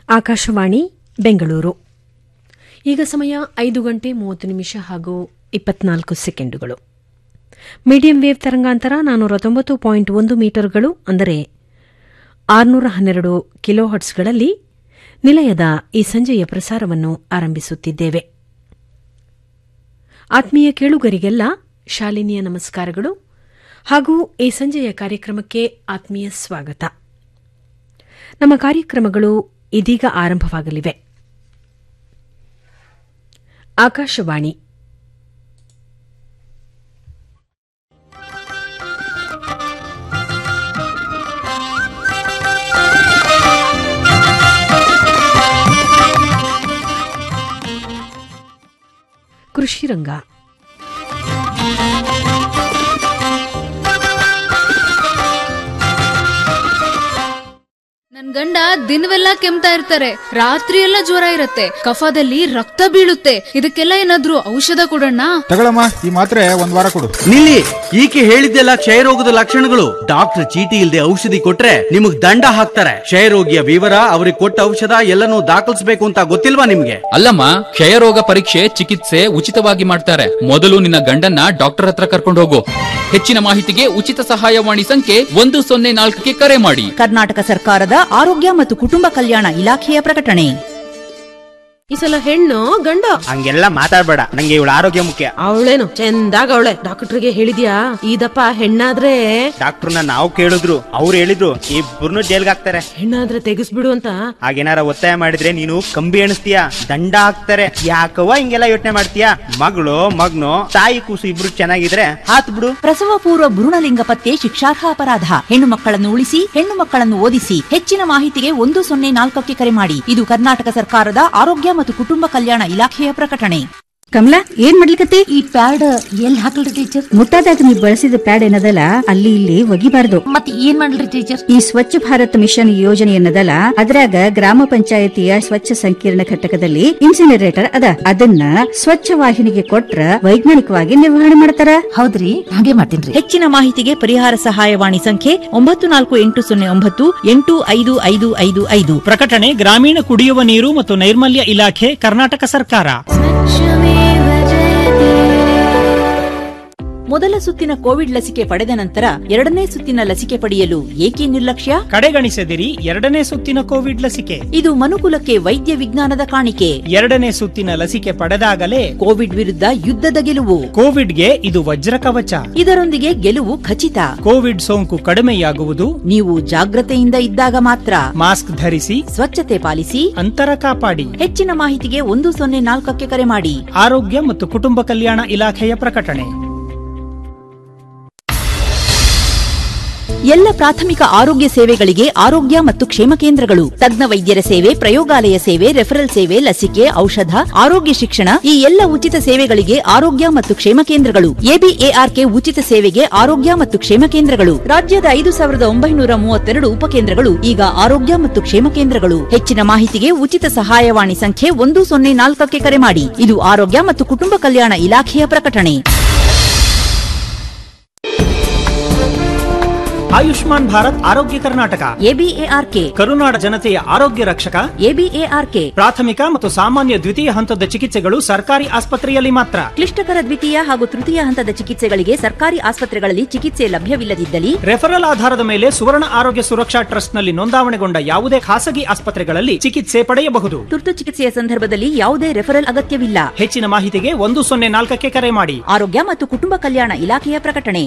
ಆಕಾಶವಾಣಿ ಬೆಂಗಳೂರು ಈಗ ಸಮಯ ಐದು ಗಂಟೆ ಮೂವತ್ತು ನಿಮಿಷ ಹಾಗೂ ಇಪ್ಪತ್ನಾಲ್ಕು ಸೆಕೆಂಡುಗಳು ಮೀಡಿಯಂ ವೇವ್ ತರಂಗಾಂತರ ನಾನ್ನೂರ ತೊಂಬತ್ತು ಪಾಯಿಂಟ್ ಒಂದು ಮೀಟರ್ಗಳು ಅಂದರೆ ಆರುನೂರ ಹನ್ನೆರಡು ಕಿಲೋ ಹರ್ಟ್ಸ್ಗಳಲ್ಲಿ ನಿಲಯದ ಈ ಸಂಜೆಯ ಪ್ರಸಾರವನ್ನು ಆರಂಭಿಸುತ್ತಿದ್ದೇವೆ ಆತ್ಮೀಯ ಕೇಳುಗರಿಗೆಲ್ಲ ಶಾಲಿನಿಯ ನಮಸ್ಕಾರಗಳು ಹಾಗೂ ಈ ಸಂಜೆಯ ಕಾರ್ಯಕ್ರಮಕ್ಕೆ ಆತ್ಮೀಯ ಸ್ವಾಗತ ನಮ್ಮ ಕಾರ್ಯಕ್ರಮಗಳು ಇದೀಗ ಆರಂಭವಾಗಲಿವೆ ಆಕಾಶವಾಣಿ ಕೃಷಿ ರಂಗ ನನ್ ಗಂಡ ದಿನವೆಲ್ಲ ಕೆಮ್ತಾ ಇರ್ತಾರೆ ರಾತ್ರಿ ಎಲ್ಲ ಜ್ವರ ಇರತ್ತೆ ಕಫದಲ್ಲಿ ರಕ್ತ ಬೀಳುತ್ತೆ ಇದಕ್ಕೆಲ್ಲ ಏನಾದ್ರೂ ಔಷಧ ಕೊಡೋಣ ತಗೊಳಮ್ಮ ಈ ಮಾತ್ರೆ ಒಂದ್ ವಾರ ಕೊಡು ನಿಲ್ಲಿ ಈಕೆ ಹೇಳಿದ್ದೆಲ್ಲ ಕ್ಷಯರೋಗದ ಲಕ್ಷಣಗಳು ಡಾಕ್ಟರ್ ಚೀಟಿ ಇಲ್ಲದೆ ಔಷಧಿ ಕೊಟ್ರೆ ನಿಮಗ್ ದಂಡ ಹಾಕ್ತಾರೆ ಕ್ಷಯರೋಗಿಯ ವಿವರ ಅವ್ರಿಗೆ ಕೊಟ್ಟ ಔಷಧ ಎಲ್ಲನೂ ದಾಖಲಿಸಬೇಕು ಅಂತ ಗೊತ್ತಿಲ್ವಾ ನಿಮ್ಗೆ ಅಲ್ಲಮ್ಮ ಕ್ಷಯರೋಗ ಪರೀಕ್ಷೆ ಚಿಕಿತ್ಸೆ ಉಚಿತವಾಗಿ ಮಾಡ್ತಾರೆ ಮೊದಲು ನಿನ್ನ ಗಂಡನ್ನ ಡಾಕ್ಟರ್ ಹತ್ರ ಕರ್ಕೊಂಡು ಹೋಗು ಹೆಚ್ಚಿನ ಮಾಹಿತಿಗೆ ಉಚಿತ ಸಹಾಯವಾಣಿ ಸಂಖ್ಯೆ ಒಂದು ಸೊನ್ನೆ ನಾಲ್ಕಕ್ಕೆ ಕರೆ ಮಾಡಿ ಕರ್ನಾಟಕ ಸರ್ಕಾರದ ಆರೋಗ್ಯ ಮತ್ತು ಕುಟುಂಬ ಕಲ್ಯಾಣ ಇಲಾಖೆಯ ಪ್ರಕಟಣೆ ಈ ಸಲ ಹೆಣ್ಣು ಗಂಡ ಹಂಗೆಲ್ಲ ಮಾತಾಡ್ಬೇಡ ನಂಗೆ ಇವಳ ಆರೋಗ್ಯ ಮುಖ್ಯ ಅವಳೇನು ಚಂದಾಗ ಅವಳೆ ಡಾಕ್ಟರ್ಗೆ ಹೇಳಿದ್ಯಾ ಇದಪ್ಪ ಹೆಣ್ಣಾದ್ರೆ ಡಾಕ್ಟರ್ನ ನಾವು ಕೇಳಿದ್ರು ಅವ್ರು ಹೇಳಿದ್ರು ಇಬ್ಬರನ್ನು ಜೈಲ್ಗೆ ಹಾಕ್ತಾರೆ ಹೆಣ್ಣಾದ್ರೆ ತೆಗಿಸ್ಬಿಡು ಅಂತ ಹಾಗೇನಾರ ಒತ್ತಾಯ ಮಾಡಿದ್ರೆ ನೀನು ಕಂಬಿ ಎಣಿಸ್ತೀಯ ದಂಡ ಹಾಕ್ತಾರೆ ಯಾಕವ್ವ ಹಿಂಗೆಲ್ಲ ಯೋಚನೆ ಮಾಡ್ತೀಯ ಮಗಳು ಮಗ್ನು ತಾಯಿ ಕೂಸು ಇಬ್ರು ಚೆನ್ನಾಗಿದ್ರೆ ಹಾತ್ ಬಿಡು ಪ್ರಸವ ಪೂರ್ವ ಭ್ರೂಣಲಿಂಗ ಪತ್ತೆ ಶಿಕ್ಷಾರ್ಹ ಅಪರಾಧ ಹೆಣ್ಣು ಮಕ್ಕಳನ್ನು ಉಳಿಸಿ ಹೆಣ್ಣು ಮಕ್ಕಳನ್ನು ಓದಿಸಿ ಹೆಚ್ಚಿನ ಮಾಹಿತಿಗೆ ಒಂದು ಸೊನ್ನೆ ನಾಲ್ಕಕ್ಕೆ ಕರೆ ಮಾಡಿ ಇದು ಕರ್ನಾಟಕ ಸರ್ಕಾರದ ಆರೋಗ್ಯ ಮತ್ತು ಕುಟುಂಬ ಕಲ್ಯಾಣ ಇಲಾಖೆಯ ಪ್ರಕಟಣೆ ಕಮಲಾ ಏನ್ ಮಾಡ್ಲಿಕತ್ತಿ ಈ ಪ್ಯಾಡ್ ಎಲ್ಲಿ ಹಾಕಲ್ರಿ ಟೀಚರ್ ಮುಟ್ಟಾದಾಗ ನೀ ಬಳಸಿದ ಪ್ಯಾಡ್ ಏನದಲ್ಲ ಅಲ್ಲಿ ಇಲ್ಲಿ ಒಗಿಬಾರ್ದು ಮತ್ ಏನ್ ಮಾಡ್ಲಿ ಟೀಚರ್ ಈ ಸ್ವಚ್ಛ ಭಾರತ್ ಮಿಷನ್ ಯೋಜನೆ ಏನದಲ್ಲ ಅದ್ರಾಗ ಗ್ರಾಮ ಪಂಚಾಯತಿಯ ಸ್ವಚ್ಛ ಸಂಕೀರ್ಣ ಘಟಕದಲ್ಲಿ ಇನ್ಸಿನರೇಟರ್ ಅದ ಅದನ್ನ ಸ್ವಚ್ಛ ವಾಹಿನಿಗೆ ಕೊಟ್ರ ವೈಜ್ಞಾನಿಕವಾಗಿ ನಿರ್ವಹಣೆ ಮಾಡ್ತಾರ ಹೌದ್ರಿ ಹಾಗೆ ಮಾಡ್ತೀನ್ರಿ ಹೆಚ್ಚಿನ ಮಾಹಿತಿಗೆ ಪರಿಹಾರ ಸಹಾಯವಾಣಿ ಸಂಖ್ಯೆ ಒಂಬತ್ತು ನಾಲ್ಕು ಎಂಟು ಸೊನ್ನೆ ಒಂಬತ್ತು ಎಂಟು ಐದು ಐದು ಐದು ಐದು ಪ್ರಕಟಣೆ ಗ್ರಾಮೀಣ ಕುಡಿಯುವ ನೀರು ಮತ್ತು ನೈರ್ಮಲ್ಯ ಇಲಾಖೆ ಕರ್ನಾಟಕ ಸರ್ಕಾರ ಮೊದಲ ಸುತ್ತಿನ ಕೋವಿಡ್ ಲಸಿಕೆ ಪಡೆದ ನಂತರ ಎರಡನೇ ಸುತ್ತಿನ ಲಸಿಕೆ ಪಡೆಯಲು ಏಕೆ ನಿರ್ಲಕ್ಷ್ಯ ಕಡೆಗಣಿಸದಿರಿ ಎರಡನೇ ಸುತ್ತಿನ ಕೋವಿಡ್ ಲಸಿಕೆ ಇದು ಮನುಕುಲಕ್ಕೆ ವೈದ್ಯ ವಿಜ್ಞಾನದ ಕಾಣಿಕೆ ಎರಡನೇ ಸುತ್ತಿನ ಲಸಿಕೆ ಪಡೆದಾಗಲೇ ಕೋವಿಡ್ ವಿರುದ್ಧ ಯುದ್ಧದ ಗೆಲುವು ಕೋವಿಡ್ಗೆ ಇದು ವಜ್ರ ಕವಚ ಇದರೊಂದಿಗೆ ಗೆಲುವು ಖಚಿತ ಕೋವಿಡ್ ಸೋಂಕು ಕಡಿಮೆಯಾಗುವುದು ನೀವು ಜಾಗ್ರತೆಯಿಂದ ಇದ್ದಾಗ ಮಾತ್ರ ಮಾಸ್ಕ್ ಧರಿಸಿ ಸ್ವಚ್ಛತೆ ಪಾಲಿಸಿ ಅಂತರ ಕಾಪಾಡಿ ಹೆಚ್ಚಿನ ಮಾಹಿತಿಗೆ ಒಂದು ಸೊನ್ನೆ ನಾಲ್ಕಕ್ಕೆ ಕರೆ ಮಾಡಿ ಆರೋಗ್ಯ ಮತ್ತು ಕುಟುಂಬ ಕಲ್ಯಾಣ ಇಲಾಖೆಯ ಪ್ರಕಟಣೆ ಎಲ್ಲ ಪ್ರಾಥಮಿಕ ಆರೋಗ್ಯ ಸೇವೆಗಳಿಗೆ ಆರೋಗ್ಯ ಮತ್ತು ಕ್ಷೇಮ ಕೇಂದ್ರಗಳು ತಜ್ಞ ವೈದ್ಯರ ಸೇವೆ ಪ್ರಯೋಗಾಲಯ ಸೇವೆ ರೆಫರಲ್ ಸೇವೆ ಲಸಿಕೆ ಔಷಧ ಆರೋಗ್ಯ ಶಿಕ್ಷಣ ಈ ಎಲ್ಲ ಉಚಿತ ಸೇವೆಗಳಿಗೆ ಆರೋಗ್ಯ ಮತ್ತು ಕ್ಷೇಮ ಕೇಂದ್ರಗಳು ಎಬಿಎಆರ್ಕೆ ಉಚಿತ ಸೇವೆಗೆ ಆರೋಗ್ಯ ಮತ್ತು ಕ್ಷೇಮ ಕೇಂದ್ರಗಳು ರಾಜ್ಯದ ಐದು ಸಾವಿರದ ಒಂಬೈನೂರ ಮೂವತ್ತೆರಡು ಉಪಕೇಂದ್ರಗಳು ಈಗ ಆರೋಗ್ಯ ಮತ್ತು ಕ್ಷೇಮ ಕೇಂದ್ರಗಳು ಹೆಚ್ಚಿನ ಮಾಹಿತಿಗೆ ಉಚಿತ ಸಹಾಯವಾಣಿ ಸಂಖ್ಯೆ ಒಂದು ಸೊನ್ನೆ ನಾಲ್ಕಕ್ಕೆ ಕರೆ ಮಾಡಿ ಇದು ಆರೋಗ್ಯ ಮತ್ತು ಕುಟುಂಬ ಕಲ್ಯಾಣ ಇಲಾಖೆಯ ಪ್ರಕಟಣೆ ಆಯುಷ್ಮಾನ್ ಭಾರತ್ ಆರೋಗ್ಯ ಕರ್ನಾಟಕ ಎಬಿಎಆರ್ಕೆ ಕರುನಾಡ ಜನತೆಯ ಆರೋಗ್ಯ ರಕ್ಷಕ ಎಬಿಎಆರ್ಕೆ ಪ್ರಾಥಮಿಕ ಮತ್ತು ಸಾಮಾನ್ಯ ದ್ವಿತೀಯ ಹಂತದ ಚಿಕಿತ್ಸೆಗಳು ಸರ್ಕಾರಿ ಆಸ್ಪತ್ರೆಯಲ್ಲಿ ಮಾತ್ರ ಕ್ಲಿಷ್ಟಕರ ದ್ವಿತೀಯ ಹಾಗೂ ತೃತೀಯ ಹಂತದ ಚಿಕಿತ್ಸೆಗಳಿಗೆ ಸರ್ಕಾರಿ ಆಸ್ಪತ್ರೆಗಳಲ್ಲಿ ಚಿಕಿತ್ಸೆ ಲಭ್ಯವಿಲ್ಲದಿದ್ದಲ್ಲಿ ರೆಫರಲ್ ಆಧಾರದ ಮೇಲೆ ಸುವರ್ಣ ಆರೋಗ್ಯ ಸುರಕ್ಷಾ ಟ್ರಸ್ಟ್ನಲ್ಲಿ ನೋಂದಾವಣೆಗೊಂಡ ಯಾವುದೇ ಖಾಸಗಿ ಆಸ್ಪತ್ರೆಗಳಲ್ಲಿ ಚಿಕಿತ್ಸೆ ಪಡೆಯಬಹುದು ತುರ್ತು ಚಿಕಿತ್ಸೆಯ ಸಂದರ್ಭದಲ್ಲಿ ಯಾವುದೇ ರೆಫರಲ್ ಅಗತ್ಯವಿಲ್ಲ ಹೆಚ್ಚಿನ ಮಾಹಿತಿಗೆ ಒಂದು ಸೊನ್ನೆ ನಾಲ್ಕಕ್ಕೆ ಕರೆ ಮಾಡಿ ಆರೋಗ್ಯ ಮತ್ತು ಕುಟುಂಬ ಕಲ್ಯಾಣ ಇಲಾಖೆಯ ಪ್ರಕಟಣೆ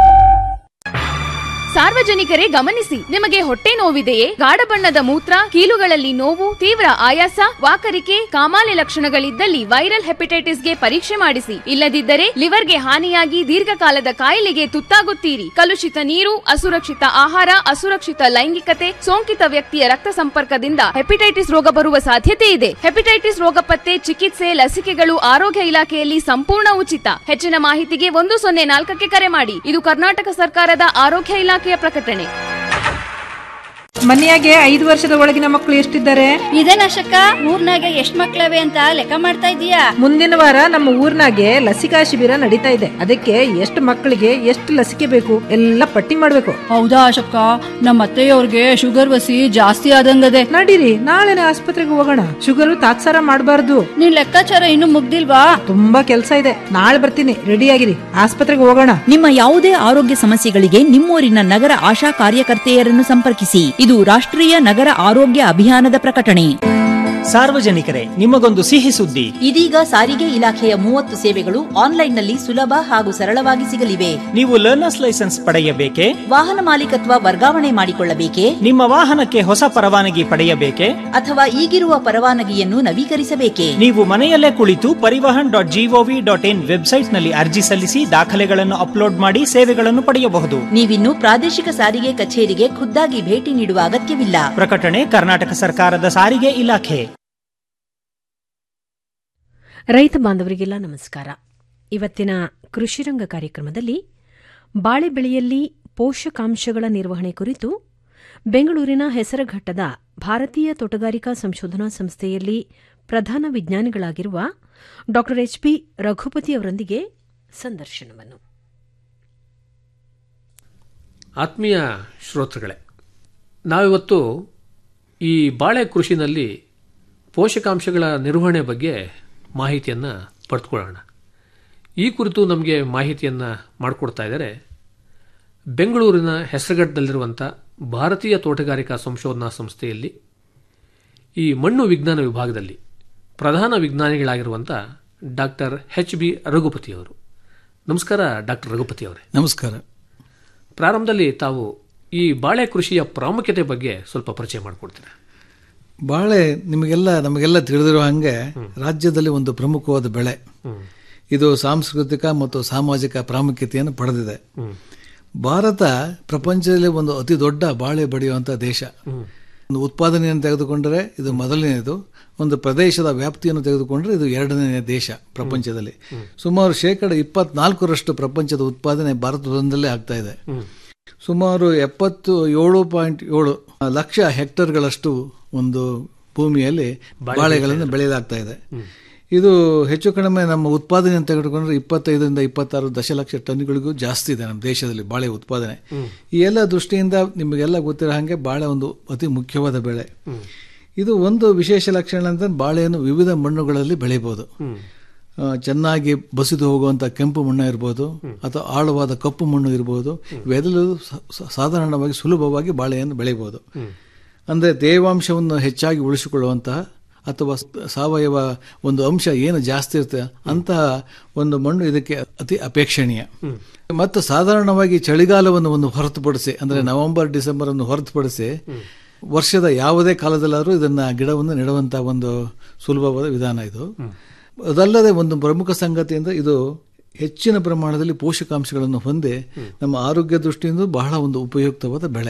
ಸಾರ್ವಜನಿಕರೇ ಗಮನಿಸಿ ನಿಮಗೆ ಹೊಟ್ಟೆ ನೋವಿದೆಯೇ ಗಾಢ ಬಣ್ಣದ ಮೂತ್ರ ಕೀಲುಗಳಲ್ಲಿ ನೋವು ತೀವ್ರ ಆಯಾಸ ವಾಕರಿಕೆ ಕಾಮಾಲೆ ಲಕ್ಷಣಗಳಿದ್ದಲ್ಲಿ ವೈರಲ್ ಹೆಪಟೈಟಿಸ್ಗೆ ಪರೀಕ್ಷೆ ಮಾಡಿಸಿ ಇಲ್ಲದಿದ್ದರೆ ಲಿವರ್ಗೆ ಹಾನಿಯಾಗಿ ದೀರ್ಘಕಾಲದ ಕಾಯಿಲೆಗೆ ತುತ್ತಾಗುತ್ತೀರಿ ಕಲುಷಿತ ನೀರು ಅಸುರಕ್ಷಿತ ಆಹಾರ ಅಸುರಕ್ಷಿತ ಲೈಂಗಿಕತೆ ಸೋಂಕಿತ ವ್ಯಕ್ತಿಯ ರಕ್ತ ಸಂಪರ್ಕದಿಂದ ಹೆಪಟೈಟಿಸ್ ರೋಗ ಬರುವ ಸಾಧ್ಯತೆ ಇದೆ ಹೆಪಟೈಟಿಸ್ ರೋಗ ಪತ್ತೆ ಚಿಕಿತ್ಸೆ ಲಸಿಕೆಗಳು ಆರೋಗ್ಯ ಇಲಾಖೆಯಲ್ಲಿ ಸಂಪೂರ್ಣ ಉಚಿತ ಹೆಚ್ಚಿನ ಮಾಹಿತಿಗೆ ಒಂದು ಸೊನ್ನೆ ನಾಲ್ಕಕ್ಕೆ ಕರೆ ಮಾಡಿ ಇದು ಕರ್ನಾಟಕ ಸರ್ಕಾರದ ಆರೋಗ್ಯ ಇಲಾಖೆಯ ಪ್ರಕಟಣೆ ಮನೆಯಾಗೆ ಐದು ವರ್ಷದ ಒಳಗಿನ ಮಕ್ಕಳು ಎಷ್ಟಿದ್ದಾರೆ ಇದೇನಶಕ ಊರ್ನಾಗ ಎಷ್ಟ್ ಮಕ್ಳವೆ ಅಂತ ಲೆಕ್ಕ ಮಾಡ್ತಾ ಇದೀಯಾ ಮುಂದಿನ ವಾರ ನಮ್ಮ ಊರ್ನಾಗೆ ಲಸಿಕಾ ಶಿಬಿರ ನಡೀತಾ ಇದೆ ಅದಕ್ಕೆ ಎಷ್ಟು ಮಕ್ಕಳಿಗೆ ಎಷ್ಟು ಲಸಿಕೆ ಬೇಕು ಎಲ್ಲ ಪಟ್ಟಿ ಮಾಡ್ಬೇಕು ಹೌದಾ ಅಶಕ್ಕ ನಮ್ಮ ಅತ್ತೆಯವ್ರಿಗೆ ಶುಗರ್ ವಸಿ ಜಾಸ್ತಿ ಆದಂಗದೆ ನಡೀರಿ ನಾಳೆನೆ ಆಸ್ಪತ್ರೆಗೆ ಹೋಗೋಣ ಶುಗರ್ ತಾತ್ಸಾರ ಮಾಡಬಾರ್ದು ನಿನ್ ಲೆಕ್ಕಾಚಾರ ಇನ್ನು ಮುಗ್ದಿಲ್ವಾ ತುಂಬಾ ಕೆಲಸ ಇದೆ ನಾಳೆ ಬರ್ತೀನಿ ರೆಡಿ ಆಗಿರಿ ಆಸ್ಪತ್ರೆಗೆ ಹೋಗೋಣ ನಿಮ್ಮ ಯಾವುದೇ ಆರೋಗ್ಯ ಸಮಸ್ಯೆಗಳಿಗೆ ನಿಮ್ಮೂರಿನ ನಗರ ಆಶಾ ಕಾರ್ಯಕರ್ತೆಯರನ್ನು ಸಂಪರ್ಕಿಸಿ ಇದು ರಾಷ್ಟ್ರೀಯ ನಗರ ಆರೋಗ್ಯ ಅಭಿಯಾನದ ಪ್ರಕಟಣೆ ಸಾರ್ವಜನಿಕರೇ ನಿಮಗೊಂದು ಸಿಹಿ ಸುದ್ದಿ ಇದೀಗ ಸಾರಿಗೆ ಇಲಾಖೆಯ ಮೂವತ್ತು ಸೇವೆಗಳು ಆನ್ಲೈನ್ನಲ್ಲಿ ಸುಲಭ ಹಾಗೂ ಸರಳವಾಗಿ ಸಿಗಲಿವೆ ನೀವು ಲರ್ನರ್ಸ್ ಲೈಸೆನ್ಸ್ ಪಡೆಯಬೇಕೆ ವಾಹನ ಮಾಲೀಕತ್ವ ವರ್ಗಾವಣೆ ಮಾಡಿಕೊಳ್ಳಬೇಕೆ ನಿಮ್ಮ ವಾಹನಕ್ಕೆ ಹೊಸ ಪರವಾನಗಿ ಪಡೆಯಬೇಕೆ ಅಥವಾ ಈಗಿರುವ ಪರವಾನಗಿಯನ್ನು ನವೀಕರಿಸಬೇಕೆ ನೀವು ಮನೆಯಲ್ಲೇ ಕುಳಿತು Parivahan dot G O V dot in ವೆಬ್ಸೈಟ್ನಲ್ಲಿ ಅರ್ಜಿ ಸಲ್ಲಿಸಿ ದಾಖಲೆಗಳನ್ನು ಅಪ್ಲೋಡ್ ಮಾಡಿ ಸೇವೆಗಳನ್ನು ಪಡೆಯಬಹುದು ನೀವಿನ್ನು ಪ್ರಾದೇಶಿಕ ಸಾರಿಗೆ ಕಚೇರಿಗೆ ಖುದ್ದಾಗಿ ಭೇಟಿ ನೀಡುವ ಅಗತ್ಯವಿಲ್ಲ ಪ್ರಕಟಣೆ ಕರ್ನಾಟಕ ಸರ್ಕಾರದ ಸಾರಿಗೆ ಇಲಾಖೆ ರೈತ ಬಾಂಧವರಿಗೆಲ್ಲ ನಮಸ್ಕಾರ ಇವತ್ತಿನ ಕೃಷಿರಂಗ ಕಾರ್ಯಕ್ರಮದಲ್ಲಿ ಬಾಳೆ ಬೆಳೆಯಲ್ಲಿ ಪೋಷಕಾಂಶಗಳ ನಿರ್ವಹಣೆ ಕುರಿತು ಬೆಂಗಳೂರಿನ ಹೆಸರಘಟ್ಟದ ಭಾರತೀಯ ತೋಟಗಾರಿಕಾ ಸಂಶೋಧನಾ ಸಂಸ್ಥೆಯಲ್ಲಿ ಪ್ರಧಾನ ವಿಜ್ಞಾನಿಗಳಾಗಿರುವ ಡಾ ಎಚ್ ಪಿ ರಘುಪತಿ ಅವರೊಂದಿಗೆ ಸಂದರ್ಶನವನ್ನು ಆತ್ಮೀಯ ಶ್ರೋತೃಗಳೇ ನಾವಿವತ್ತು ಈ ಬಾಳೆ ಕೃಷಿನಲ್ಲಿ ಪೋಷಕಾಂಶಗಳ ನಿರ್ವಹಣೆ ಬಗ್ಗೆ ಮಾಹಿತಿಯನ್ನು ಪಡೆದುಕೊಳ್ಳೋಣ ಈ ಕುರಿತು ನಮಗೆ ಮಾಹಿತಿಯನ್ನು ಮಾಡಿಕೊಡ್ತಾ ಇದ್ದಾರೆ ಬೆಂಗಳೂರಿನ ಹೆಸರುಘಟ್ಟದಲ್ಲಿರುವಂಥ ಭಾರತೀಯ ತೋಟಗಾರಿಕಾ ಸಂಶೋಧನಾ ಸಂಸ್ಥೆಯಲ್ಲಿ ಈ ಮಣ್ಣು ವಿಜ್ಞಾನ ವಿಭಾಗದಲ್ಲಿ ಪ್ರಧಾನ ವಿಜ್ಞಾನಿಗಳಾಗಿರುವಂಥ ಡಾಕ್ಟರ್ ಎಚ್ ಬಿ ರಘುಪತಿಯವರು ನಮಸ್ಕಾರ ಡಾಕ್ಟರ್ ರಘುಪತಿ ಅವರೇ ನಮಸ್ಕಾರ ಪ್ರಾರಂಭದಲ್ಲಿ ತಾವು ಈ ಬಾಳೆ ಕೃಷಿಯ ಪ್ರಾಮುಖ್ಯತೆ ಬಗ್ಗೆ ಸ್ವಲ್ಪ ಪರಿಚಯ ಮಾಡಿಕೊಡ್ತೀರಾ ಬಾಳೆ ನಿಮಗೆಲ್ಲ ನಮಗೆಲ್ಲ ತಿಳಿದಿರೋ ಹಾಗೆ ರಾಜ್ಯದಲ್ಲಿ ಒಂದು ಪ್ರಮುಖವಾದ ಬೆಳೆ ಇದು ಸಾಂಸ್ಕೃತಿಕ ಮತ್ತು ಸಾಮಾಜಿಕ ಪ್ರಾಮುಖ್ಯತೆಯನ್ನು ಪಡೆದಿದೆ ಭಾರತ ಪ್ರಪಂಚದಲ್ಲಿ ಒಂದು ಅತಿ ದೊಡ್ಡ ಬಾಳೆ ಬೆಳೆಯುವಂತ ದೇಶ ಒಂದು ಉತ್ಪಾದನೆಯನ್ನು ತೆಗೆದುಕೊಂಡರೆ ಇದು ಮೊದಲನೆಯದು ಒಂದು ಪ್ರದೇಶದ ವ್ಯಾಪ್ತಿಯನ್ನು ತೆಗೆದುಕೊಂಡರೆ ಇದು ಎರಡನೇ ದೇಶ ಪ್ರಪಂಚದಲ್ಲಿ ಸುಮಾರು ಶೇಕಡ ಇಪ್ಪತ್ನಾಲ್ಕರಷ್ಟು ಪ್ರಪಂಚದ ಉತ್ಪಾದನೆ ಭಾರತದೊಂದಲ್ಲೇ ಆಗ್ತಾ ಇದೆ ಸುಮಾರು ಎಪ್ಪತ್ತು ಏಳು ಪಾಯಿಂಟ್ ಏಳು ಲಕ್ಷ ಹೆಕ್ಟರ್ಗಳಷ್ಟು ಒಂದು ಭೂಮಿಯಲ್ಲಿ ಬಾಳೆಗಳನ್ನು ಬೆಳೆಯಲಾಗ್ತಾ ಇದೆ ಇದು ಹೆಚ್ಚು ಕಡಿಮೆ ನಮ್ಮ ಉತ್ಪಾದನೆಯನ್ನು ತೆಗೆದುಕೊಂಡ್ರೆ ಇಪ್ಪತ್ತೈದರಿಂದ ಇಪ್ಪತ್ತಾರು ದಶಲಕ್ಷ ಟನ್ಗಳಿಗೂ ಜಾಸ್ತಿ ಇದೆ ನಮ್ಮ ದೇಶದಲ್ಲಿ ಬಾಳೆ ಉತ್ಪಾದನೆ ಈ ಎಲ್ಲ ದೃಷ್ಟಿಯಿಂದ ನಿಮಗೆಲ್ಲ ಗೊತ್ತಿರೋ ಹಾಗೆ ಬಾಳೆ ಒಂದು ಅತಿ ಮುಖ್ಯವಾದ ಬೆಳೆ ಇದು ಒಂದು ವಿಶೇಷ ಲಕ್ಷಣ ಅಂತ ಬಾಳೆಯನ್ನು ವಿವಿಧ ಮಣ್ಣುಗಳಲ್ಲಿ ಬೆಳೆಯಬಹುದು ಚೆನ್ನಾಗಿ ಬಸಿದು ಹೋಗುವಂತ ಕೆಂಪು ಮಣ್ಣು ಇರ್ಬೋದು ಅಥವಾ ಆಳವಾದ ಕಪ್ಪು ಮಣ್ಣು ಇರಬಹುದು ಇವೆಲ್ಲೂ ಸಾಧಾರಣವಾಗಿ ಸುಲಭವಾಗಿ ಬಾಳೆಯನ್ನು ಬೆಳೆಯಬಹುದು ಅಂದ್ರೆ ತೇವಾಂಶವನ್ನು ಹೆಚ್ಚಾಗಿ ಉಳಿಸಿಕೊಳ್ಳುವಂತಹ ಅಥವಾ ಸಾವಯವ ಒಂದು ಅಂಶ ಏನು ಜಾಸ್ತಿ ಇರುತ್ತೆ ಅಂತಹ ಒಂದು ಮಣ್ಣು ಇದಕ್ಕೆ ಅತಿ ಅಪೇಕ್ಷಣೀಯ ಮತ್ತು ಸಾಧಾರಣವಾಗಿ ಚಳಿಗಾಲವನ್ನು ಒಂದು ಹೊರತುಪಡಿಸಿ ಅಂದ್ರೆ ನವೆಂಬರ್ ಡಿಸೆಂಬರ್ ಅನ್ನು ಹೊರತುಪಡಿಸಿ ವರ್ಷದ ಯಾವುದೇ ಕಾಲದಲ್ಲಾದರೂ ಇದನ್ನ ಗಿಡವನ್ನು ನೆಡುವಂತಹ ಒಂದು ಸುಲಭವಾದ ವಿಧಾನ ಇದು ಅದಲ್ಲದೆ ಒಂದು ಪ್ರಮುಖ ಸಂಗತಿ ಅಂದ್ರೆ ಇದು ಹೆಚ್ಚಿನ ಪ್ರಮಾಣದಲ್ಲಿ ಪೋಷಕಾಂಶಗಳನ್ನು ಹೊಂದಿ ನಮ್ಮ ಆರೋಗ್ಯ ದೃಷ್ಟಿಯಿಂದ ಬಹಳ ಒಂದು ಉಪಯುಕ್ತವಾದ ಬೆಳೆ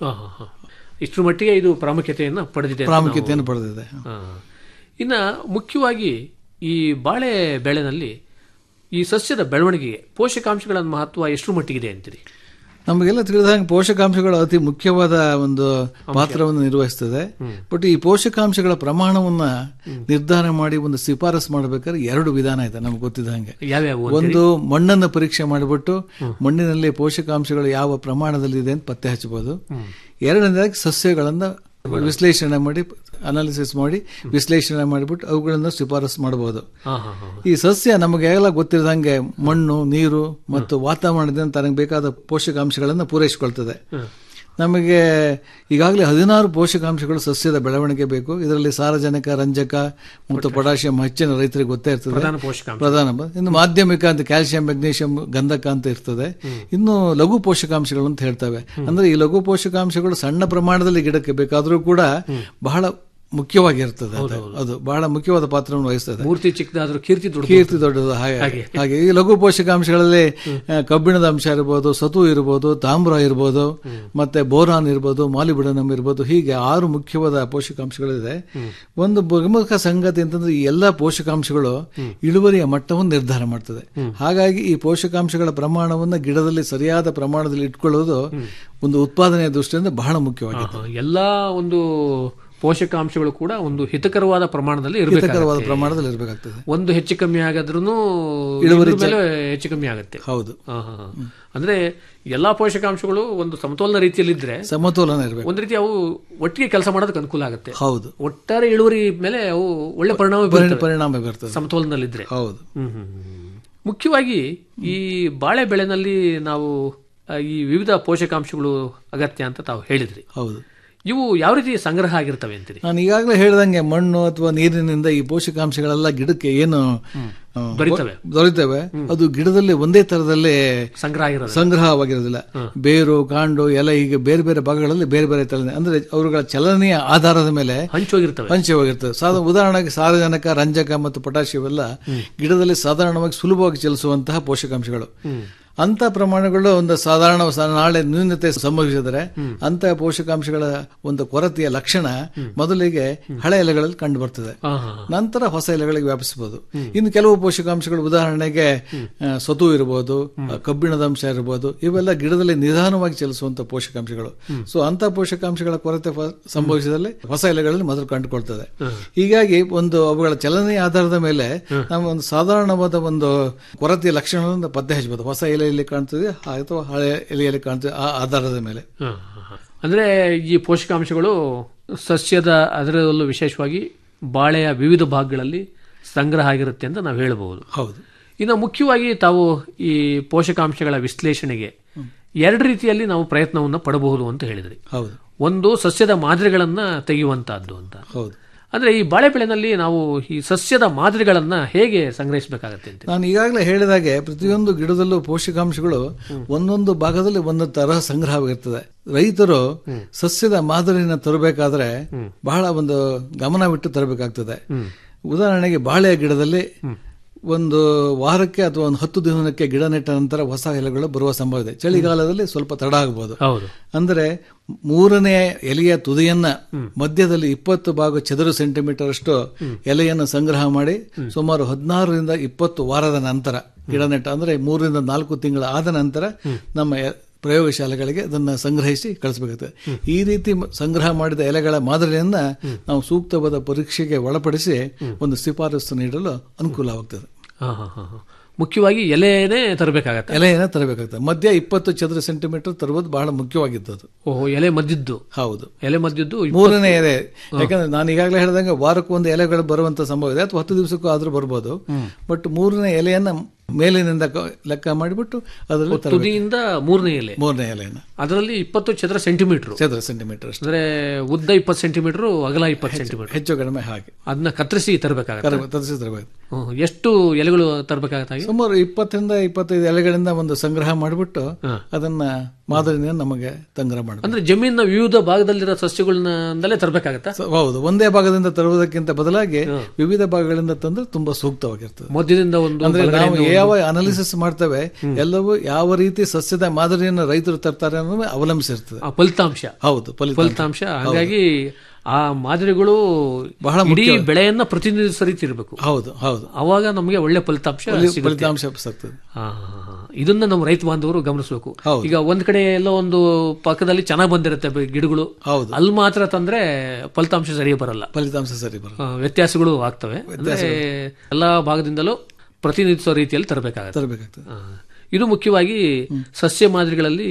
ಇಷ್ಟರ ಮಟ್ಟಿಗೆ ಇದು ಪ್ರಾಮುಖ್ಯತೆಯನ್ನು ಪಡೆದಿದೆ ಪ್ರಾಮುಖ್ಯತೆಯನ್ನು ಪಡೆದಿದೆ ಇನ್ನು ಮುಖ್ಯವಾಗಿ ಈ ಬಾಳೆ ಬೆಳೆನಲ್ಲಿ ಈ ಸಸ್ಯದ ಬೆಳವಣಿಗೆಗೆ ಪೋಷಕಾಂಶಗಳ ಮಹತ್ವ ಎಷ್ಟು ಮಟ್ಟಿಗಿದೆ ಅಂತೀರಿ ನಮಗೆಲ್ಲ ತಿಳಿದ ಹಾಗೆ ಪೋಷಕಾಂಶಗಳು ಅತಿ ಮುಖ್ಯವಾದ ಒಂದು ಪಾತ್ರವನ್ನು ನಿರ್ವಹಿಸ್ತದೆ ಬಟ್ ಈ ಪೋಷಕಾಂಶಗಳ ಪ್ರಮಾಣವನ್ನ ನಿರ್ಧಾರ ಮಾಡಿ ಒಂದು ಶಿಫಾರಸು ಮಾಡಬೇಕಾದ್ರೆ ಎರಡು ವಿಧಾನ ಇದೆ ನಮ್ಗೆ ಗೊತ್ತಿದ್ದ ಹಾಗೆ ಒಂದು ಮಣ್ಣನ್ನು ಪರೀಕ್ಷೆ ಮಾಡಿಬಿಟ್ಟು ಮಣ್ಣಿನಲ್ಲಿ ಪೋಷಕಾಂಶಗಳು ಯಾವ ಪ್ರಮಾಣದಲ್ಲಿ ಇದೆ ಅಂತ ಪತ್ತೆ ಹಚ್ಚಬಹುದು ಎರಡನೇದಾಗಿ ಸಸ್ಯಗಳನ್ನ ವಿಶ್ಲೇಷಣೆ ಮಾಡಿ ಅನಾಲಿಸಿಸ್ ಮಾಡಿ ವಿಶ್ಲೇಷಣೆ ಮಾಡಿಬಿಟ್ಟು ಅವುಗಳನ್ನು ಶಿಫಾರಸು ಮಾಡಬಹುದು ಈ ಸಸ್ಯ ನಮಗೆಲ್ಲ ಗೊತ್ತಿರದಂಗೆ ಮಣ್ಣು ನೀರು ಮತ್ತು ವಾತಾವರಣದಿಂದ ತನಗೆ ಬೇಕಾದ ಪೋಷಕಾಂಶಗಳನ್ನು ಪೂರೈಸಿಕೊಳ್ತದೆ ನಮಗೆ ಈಗಾಗಲೇ ಹದಿನಾರು ಪೋಷಕಾಂಶಗಳು ಸಸ್ಯದ ಬೆಳವಣಿಗೆ ಬೇಕು ಇದರಲ್ಲಿ ಸಾರಜನಕ ರಂಜಕ ಮತ್ತು ಪೊಟ್ಯಾಷಿಯಂ ಹೆಚ್ಚಿನ ರೈತರಿಗೆ ಗೊತ್ತೇ ಇರ್ತದೆ ಪ್ರಧಾನ ಇನ್ನು ಮಾಧ್ಯಮಿಕ ಅಂತ ಕ್ಯಾಲ್ಸಿಯಂ ಮೆಗ್ನೀಷಿಯಂ ಗಂಧಕ ಅಂತ ಇರ್ತದೆ ಇನ್ನು ಲಘು ಪೋಷಕಾಂಶಗಳು ಅಂತ ಹೇಳ್ತವೆ ಅಂದ್ರೆ ಈ ಲಘು ಪೋಷಕಾಂಶಗಳು ಸಣ್ಣ ಪ್ರಮಾಣದಲ್ಲಿ ಗಿಡಕ್ಕೆ ಬೇಕಾದರೂ ಕೂಡ ಬಹಳ ಮುಖ್ಯವಾಗಿರ್ತದೆ ಅದು. ಅದು ಬಹಳ ಮುಖ್ಯವಾದ ಪಾತ್ರವನ್ನು ವಹಿಸ್ತದೆ ಮೂರ್ತಿ ಚಿಕ್ಕದಾದ್ರೂ ಕೀರ್ತಿ ದೊಡ್ಡದು ಕೀರ್ತಿ ದೊಡ್ಡದು ಹಾಗೆ ಹಾಗೆ. ಹಾಗೆ ಈ ಲಘು ಪೋಷಕಾಂಶಗಳಲ್ಲಿ ಆ, ಕಬ್ಬಿಣದ ಅಂಶ ಇರ್ಬೋದು ಸತು ಇರ್ಬೋದು ತಾಮ್ರ ಇರ್ಬೋದು ಮತ್ತೆ ಬೋರಾನ್ ಇರ್ಬೋದು ಮಾಲಿಬಿಡನಮ್ ಇರ್ಬೋದು ಹೀಗೆ ಆರು ಮುಖ್ಯವಾದ ಪೋಷಕಾಂಶಗಳಿದೆ ಒಂದು ಪ್ರಮುಖ ಸಂಗತಿ ಅಂತಂದ್ರೆ ಈ ಎಲ್ಲಾ ಪೋಷಕಾಂಶಗಳು ಇಳುವರಿಯ ಮಟ್ಟವನ್ನು ನಿರ್ಧಾರ ಮಾಡ್ತದೆ ಹಾಗಾಗಿ ಈ ಪೋಷಕಾಂಶಗಳ ಪ್ರಮಾಣವನ್ನು ಗಿಡದಲ್ಲಿ ಸರಿಯಾದ ಪ್ರಮಾಣದಲ್ಲಿ ಇಟ್ಕೊಳ್ಳೋದು ಒಂದು ಉತ್ಪಾದನೆಯ ದೃಷ್ಟಿಯಿಂದ ಬಹಳ ಮುಖ್ಯವಾಗಿದೆ ಆಹಾ. ಎಲ್ಲಾ ಒಂದು ಪೋಷಕಾಂಶಗಳು ಕೂಡ ಒಂದು ಹಿತಕರವಾದ ಪ್ರಮಾಣದಲ್ಲಿ ಇರಬೇಕು ಹಿತಕರವಾದ ಪ್ರಮಾಣದಲ್ಲಿ ಇರಬೇಕಾಗ್ತದೆ ಒಂದು ಹೆಚ್ಚು ಕಮ್ಮಿ ಆಗಾದ್ರೂ ಇಳುವರಿ ಮೇಲೆ ಹೆಚ್ಚು ಕಮ್ಮಿ ಆಗುತ್ತೆ ಹೌದು ಆಹಾ. ಅಂದ್ರೆ ಎಲ್ಲಾ ಪೋಷಕಾಂಶಗಳು ಒಂದು ಸಮತೋಲನ ರೀತಿಯಲ್ಲಿ ಇದ್ರೆ ಸಮತೋಲನ ಇರಬೇಕು ಒಂದ್ ರೀತಿ ಅವು ಒಟ್ಟಿಗೆ ಕೆಲಸ ಮಾಡೋದಕ್ಕೆ ಅನುಕೂಲ ಆಗುತ್ತೆ ಹೌದು ಒಟ್ಟಾರೆ ಇಳುವರಿ ಮೇಲೆ ಅವು ಒಳ್ಳೆ ಪರಿಣಾಮ ಪರಿ- ಬೀರ್ತವೆ. ಪರಿಣಾಮ ಬೀರ್ತದೆ ಸಮತೋಲನದಲ್ಲಿದ್ರೆ ಹೌದು ಹ್ಮ್ ಹ್ಮ್ ಹ್ಮ್. ಮುಖ್ಯವಾಗಿ ಈ ಬಾಳೆ ಬೆಳೆನಲ್ಲಿ ನಾವು ಆ, ಈ ವಿವಿಧ ಪೋಷಕಾಂಶಗಳು ಅಗತ್ಯ ಅಂತ ತಾವು ಹೇಳಿದ್ರಿ ಹೌದು ಇವು ಯಾವ ರೀತಿ ಸಂಗ್ರಹ ಆಗಿರ್ತವೆ ಅಂತೀರಿ ನಾನು ಈಗಾಗಲೇ ಹೇಳ್ದಂಗೆ ಮಣ್ಣು ಅಥವಾ ನೀರಿನಿಂದ ಈ ಪೋಷಕಾಂಶಗಳೆಲ್ಲ ಗಿಡಕ್ಕೆ ಏನು ಆ, ದೊರೀತವೆ. ದೊರೀತವೆ ಅದು ಗಿಡದಲ್ಲಿ ಒಂದೇ ತರದಲ್ಲಿ ಸಂಗ್ರಹ ಆಗಿರೋದು ಸಂಗ್ರಹವಾಗಿರೋದಿಲ್ಲ ಬೇರು ಕಾಂಡು ಎಲೆ ಹೀಗೆ ಬೇರೆ ಬೇರೆ ಭಾಗಗಳಲ್ಲಿ ಬೇರೆ ಬೇರೆ ಚಲನೆ ಅಂದ್ರೆ ಅವುಗಳ ಚಲನೆಯ ಆಧಾರದ ಮೇಲೆ ಹಂಚೋಗಿರ್ತವೆ ಹಂಚವಾಗಿರ್ತದೆ ಸಾಧಾರಣ ಉದಾಹರಣೆಗೆ ಸಾರಜನಕ ರಂಜಕ ಮತ್ತು ಪೊಟ್ಯಾಷಿಯಂ ಎಲ್ಲ ಗಿಡದಲ್ಲಿ ಸಾಧಾರಣವಾಗಿ ಸುಲಭವಾಗಿ ಚಲಿಸುವಂತಹ ಪೋಷಕಾಂಶಗಳು ಅಂತ ಪ್ರಮಾಣಗಳು ಒಂದು ಸಾಧಾರಣ ಸ- ನಾಳೆ ನ್ಯೂನತೆ ಸಂಭವಿಸಿದರೆ ಅಂತ ಪೋಷಕಾಂಶಗಳ ಒಂದು ಕೊರತೆಯ ಲಕ್ಷಣ ಮೊದಲಿಗೆ ಹಳೆ ಎಲೆಗಳಲ್ಲಿ ಕಂಡು ಬರ್ತದೆ ಆಹಾ. ನಂತರ ಹೊಸ ಎಲೆಗಳಿಗೆ ವ್ಯಾಪಿಸಬಹುದು ಇನ್ನು ಕೆಲವು ಪೋಷಕಾಂಶಗಳು ಉದಾಹರಣೆಗೆ ಆ, ಸತು ಇರಬಹುದು ಆ, ಕಬ್ಬಿಣದ ಅಂಶ ಇರಬಹುದು ಇವೆಲ್ಲ ಗಿಡದಲ್ಲಿ ನಿಧಾನವಾಗಿ ಚಲಿಸುವಂತ ಪೋಷಕಾಂಶಗಳು ಸೊ ಅಂತ ಪೋಷಕಾಂಶಗಳ ಕೊರತೆ ಫ- ಸಂಭವಿಸಿದಲ್ಲಿ ಹೊಸ ಎಲೆಗಳಲ್ಲಿ ಮೊದಲು ಕಂಡುಕೊಳ್ತದೆ ಹೀಗಾಗಿ ಒಂದು ಅವುಗಳ ಚಲನೆಯ ಆಧಾರದ ಮೇಲೆ ನಾವು ಒಂದು ಸಾಧಾರಣವಾದ ಒಂದು ಕೊರತೆಯ ಲಕ್ಷಣಗಳನ್ನು ಪತ್ತೆ ಹಚ್ಚಬಹುದು ಹೊಸ ಎಲೆಯಲ್ಲಿ ಕಾಣ್ತದೆ ಅಥವಾ ಹಳೆ ಎಲೆಯಲ್ಲಿ ಕಾಣ್ತದೆ ಆ ಆಧಾರದ ಮೇಲೆ ಹ, ಹ, ಹ. ಅಂದ್ರೆ ಈ ಪೋಷಕಾಂಶಗಳು ಸಸ್ಯದ ಅದರಲ್ಲೂ ವಿಶೇಷವಾಗಿ ಬಾಳೆಯ ವಿವಿಧ ಭಾಗಗಳಲ್ಲಿ ಸಂಗ್ರಹ ಆಗಿರುತ್ತೆ ಅಂತ ನಾವು ಹೇಳಬಹುದು ಹೌದು ಇನ್ನು ಮುಖ್ಯವಾಗಿ ತಾವು ಈ ಪೋಷಕಾಂಶಗಳ ವಿಶ್ಲೇಷಣೆಗೆ ಎರಡು ರೀತಿಯಲ್ಲಿ ನಾವು ಪ್ರಯತ್ನವನ್ನು ಪಡಬಹುದು ಅಂತ ಹೇಳಿದ್ರಿ ಹೌದು ಒಂದು ಸಸ್ಯದ ಮಾದರಿಗಳನ್ನ ತೆಗೆಯುವಂತಹದ್ದು ಅಂತ ಹೌದು ಅಂದ್ರೆ ಈ ಬಾಳೆ ಬೆಳೆನಲ್ಲಿ ನಾವು ಈ ಸಸ್ಯದ ಮಾದರಿಗಳನ್ನ ಹೇಗೆ ಸಂಗ್ರಹಿಸಬೇಕಾಗತ್ತೆ ಅಂತ ನಾನು ಈಗಾಗಲೇ ಹೇಳಿದಾಗೆ ಪ್ರತಿಯೊಂದು ಗಿಡದಲ್ಲೂ ಪೋಷಕಾಂಶಗಳು ಒಂದೊಂದು ಭಾಗದಲ್ಲಿ ಒಂದೊಂದು ತರಹ ಸಂಗ್ರಹವಾಗಿರ್ತದೆ ರೈತರು ಸಸ್ಯದ ಮಾದರಿನ ತರಬೇಕಾದ್ರೆ ಬಹಳ ಒಂದು ಗಮನವಿಟ್ಟು ತರಬೇಕಾಗ್ತದೆ ಉದಾಹರಣೆಗೆ ಬಾಳೆಯ ಗಿಡದಲ್ಲಿ ಒಂದು ವಾರಕ್ಕೆ ಅಥವಾ ಒಂದು ಹತ್ತು ದಿನಕ್ಕೆ ಗಿಡ ನೆಟ್ಟ ನಂತರ ಹೊಸ ಎಲೆಗಳು ಬರುವ ಸಂಭವ ಇದೆ ಚಳಿಗಾಲದಲ್ಲಿ ಸ್ವಲ್ಪ ತಡ ಆಗಬಹುದು ಹೌದು ಅಂದ್ರೆ ಮೂರನೇ ಎಲೆಯ ತುದಿಯನ್ನ ಮಧ್ಯದಲ್ಲಿ ಇಪ್ಪತ್ತು ಭಾಗ ಚದುರು ಸೆಂಟಿಮೀಟರ್ ಅಷ್ಟು ಎಲೆಯನ್ನು ಸಂಗ್ರಹ ಮಾಡಿ ಸುಮಾರು ಹದಿನಾರರಿಂದ ಇಪ್ಪತ್ತು ವಾರದ ನಂತರ ಗಿಡ ನೆಟ್ಟ ಅಂದ್ರೆ ಮೂರರಿಂದ ನಾಲ್ಕು ತಿಂಗಳ ಆದ ನಂತರ ನಮ್ಮ ಎ- ಪ್ರಯೋಗಶಾಲೆಗಳಿಗೆ ಅದನ್ನ ಸಂಗ್ರಹಿಸಿ ಕಳಿಸಬೇಕಾಗ್ತದೆ ಈ ರೀತಿ ಮ- ಸಂಗ್ರಹ ಮಾಡಿದ ಎಲೆಗಳ ಮಾದರಿಯನ್ನ ನಾವು ಸೂಕ್ತವಾದ ಪರೀಕ್ಷೆಗೆ ಒಳಪಡಿಸಿ ಒಂದು ಶಿಫಾರಸು ನೀಡಲು ಅನುಕೂಲವಾಗ್ತದೆ ಹ, ಹ, ಹ, ಹ. ಮುಖ್ಯವಾಗಿ ಎಲೆನೇ ತರಬೇಕಾಗತ್ತೆ ಎಲೆಯನ್ನ ತರಬೇಕಾಗ್ತದೆ ಮಧ್ಯ ಇಪ್ಪತ್ತು ಚದುರ ಸೆಂಟಿಮೀಟರ್ ತರುವುದು ಬಹಳ ಮುಖ್ಯವಾಗಿದ್ದದು ಓಹೋ ಎಲೆ ಮದ್ದಿದ್ದು ಹೌದು ಎಲೆ ಮದ್ದಿದ್ದು ಇಪ್ಪತ್ತು- ಮೂರನೇ ಎಲೆ ಯಾಕಂದ್ರೆ ನಾನು ಈಗಾಗಲೇ ಹೇಳಿದಂಗೆ ವಾರಕ್ಕೆ ಒಂದು ಎಲೆಗಳು ಬರುವಂತ ಸಂಭವ ಇದೆ ಅಥವಾ ಹತ್ತು ದಿವಸಕ್ಕೂ ಆದ್ರೂ ಬರ್ಬೋದು ಬಟ್ ಮೂರನೇ ಎಲೆಯನ್ನ ಮೇಲಿನಿಂದ ಕ- ಲೆಕ್ಕ ಮಾಡಿಬಿಟ್ಟು ಅದರಲ್ಲಿ ತರಬೇಕು. ತುದಿಯಿಂದ ಮೂರನೇ ಎಲೆ ಮೂರನೇ ಎಲೆಯನ್ನ ಅದರಲ್ಲಿ ಇಪ್ಪತ್ತು ಚದರ ಸೆಂಟಿಮೀಟರ್ ಚದುರ ಸೆಂಟಿಮೀಟರ್ ಅಷ್ಟು ಅಂದ್ರೆ ಉದ್ದ ಇಪ್ಪತ್ತು ಸೆಂಟಿಮೀಟರ್ ಅಗಲ ಇಪ್ಪತ್ತು ಸೆಂಟಿಮೀಟರ್ ಹೆಚ್ಚು ಕಡಿಮೆ ಹಾಗೆ ಅದನ್ನ ಕತ್ತರಿಸಿ ತರಬೇಕಾಗತ್ತೆ ಕರ- ತರಿಸಿ ತರಬೇಕು ಹ್ಮ್. ಎಷ್ಟು ಎಲೆಗಳು ತರಬೇಕಾಗತ್ತೆ ಹಾಗೆ ಸುಮಾರು ಇಪ್ಪತ್ತರಿಂದ ಇಪ್ಪತ್ತೈದು ಎಲೆಗಳಿಂದ ಒಂದು ಸಂಗ್ರಹ ಮಾಡಿಬಿಟ್ಟು ಅದನ್ನ ಮಾದರಿನ ನಮಗೆ ಸಂಗ್ರಹ ಮಾಡಬೇಕು ಅಂದ್ರೆ ಜಮೀನಿನ ವಿವಿಧ ಭಾಗದಲ್ಲಿರೋ ಸಸ್ಯಗಳನ್ನೇ ತರಬೇಕಾಗತ್ತಾ ಸ- ಹೌದು ಒಂದೇ ಭಾಗದಿಂದ ತರುವುದಕ್ಕಿಂತ ಬದಲಾಗಿ ವಿವಿಧ ಭಾಗಗಳಿಂದ ತಂದ್ರೆ ತುಂಬಾ ಸೂಕ್ತವಾಗಿರ್ತದೆ ಮಧ್ಯದಿಂದ ಒಂದು ಅಂದ್ರೆ ನಾವು ಬಲಗಡೆಯಿಂದ ಒಂದು- ಯಾವ ಅನಾಲಿಸಿಸ್ ಮಾಡ್ತೇವೆ ಎಲ್ಲವೂ ಯಾವ ರೀತಿ ಸಸ್ಯದ ಮಾದರಿಯನ್ನು ರೈತರು ತರ್ತಾರೆ ಅನ್ನೋದು ಅವಲಂಬಿಸಿರ್ತದೆ ಆ ಫಲಿತಾಂಶ ಹೌದು ಫಲಿತಾಂಶ ಹಾಗಾಗಿ ಆ ಮಾದರಿಗಳು ಬಹಳ ಇಡೀ ಮುಖ್ಯ. ಬೆಳೆಯನ್ನ ಪ್ರತಿನಿಧಿಸೋ ರೀತಿ ಇರಬೇಕು ಹೌದು ಹೌದು ಅವಾಗ ನಮಗೆ ಒಳ್ಳೆ ಫಲಿತಾಂಶ ಫಲಿ- ಸಿಗುತ್ತೆ. ಫಲಿತಾಂಶ ಸಿಗ್ತದೆ ಹಾ, ಹಾ, ಹಾ. ಇದನ್ನ ನಮ್ಮ ರೈತ ಬಾಂಧವರು ಗಮನಿಸಬೇಕು ಹೌದು. ಈಗ ಒಂದ್ ಕಡೆ ಎಲ್ಲೋ ಒಂದು ಪಕ್ಕದಲ್ಲಿ ಚೆನ್ನಾಗಿ ಬಂದಿರುತ್ತೆ ಬೆ- ಗಿಡಗಳು ಹೌದು ಅಲ್ಲಿ ಮಾತ್ರ ತಂದ್ರೆ ಫಲಿತಾಂಶ ಸರಿ ಬರಲ್ಲ ಫಲಿತಾಂಶ ಸರಿ ಬರುತ್ತೆ ಆ, ವ್ಯತ್ಯಾಸಗಳು ಆಗ್ತವೆ ಅಂದ್ರೆ ಎಲ್ಲಾ ಭಾಗದಿಂದಲೂ ಪ್ರತಿನಿಧಿಸೋ ರೀತಿಯಲ್ಲಿ ತರಬೇಕಾಗತ್ತೆ ತರಬೇಕಾಗ್ತದೆ ಆ, ಇದು ಮುಖ್ಯವಾಗಿ ಸಸ್ಯ ಮಾದರಿಗಳಲ್ಲಿ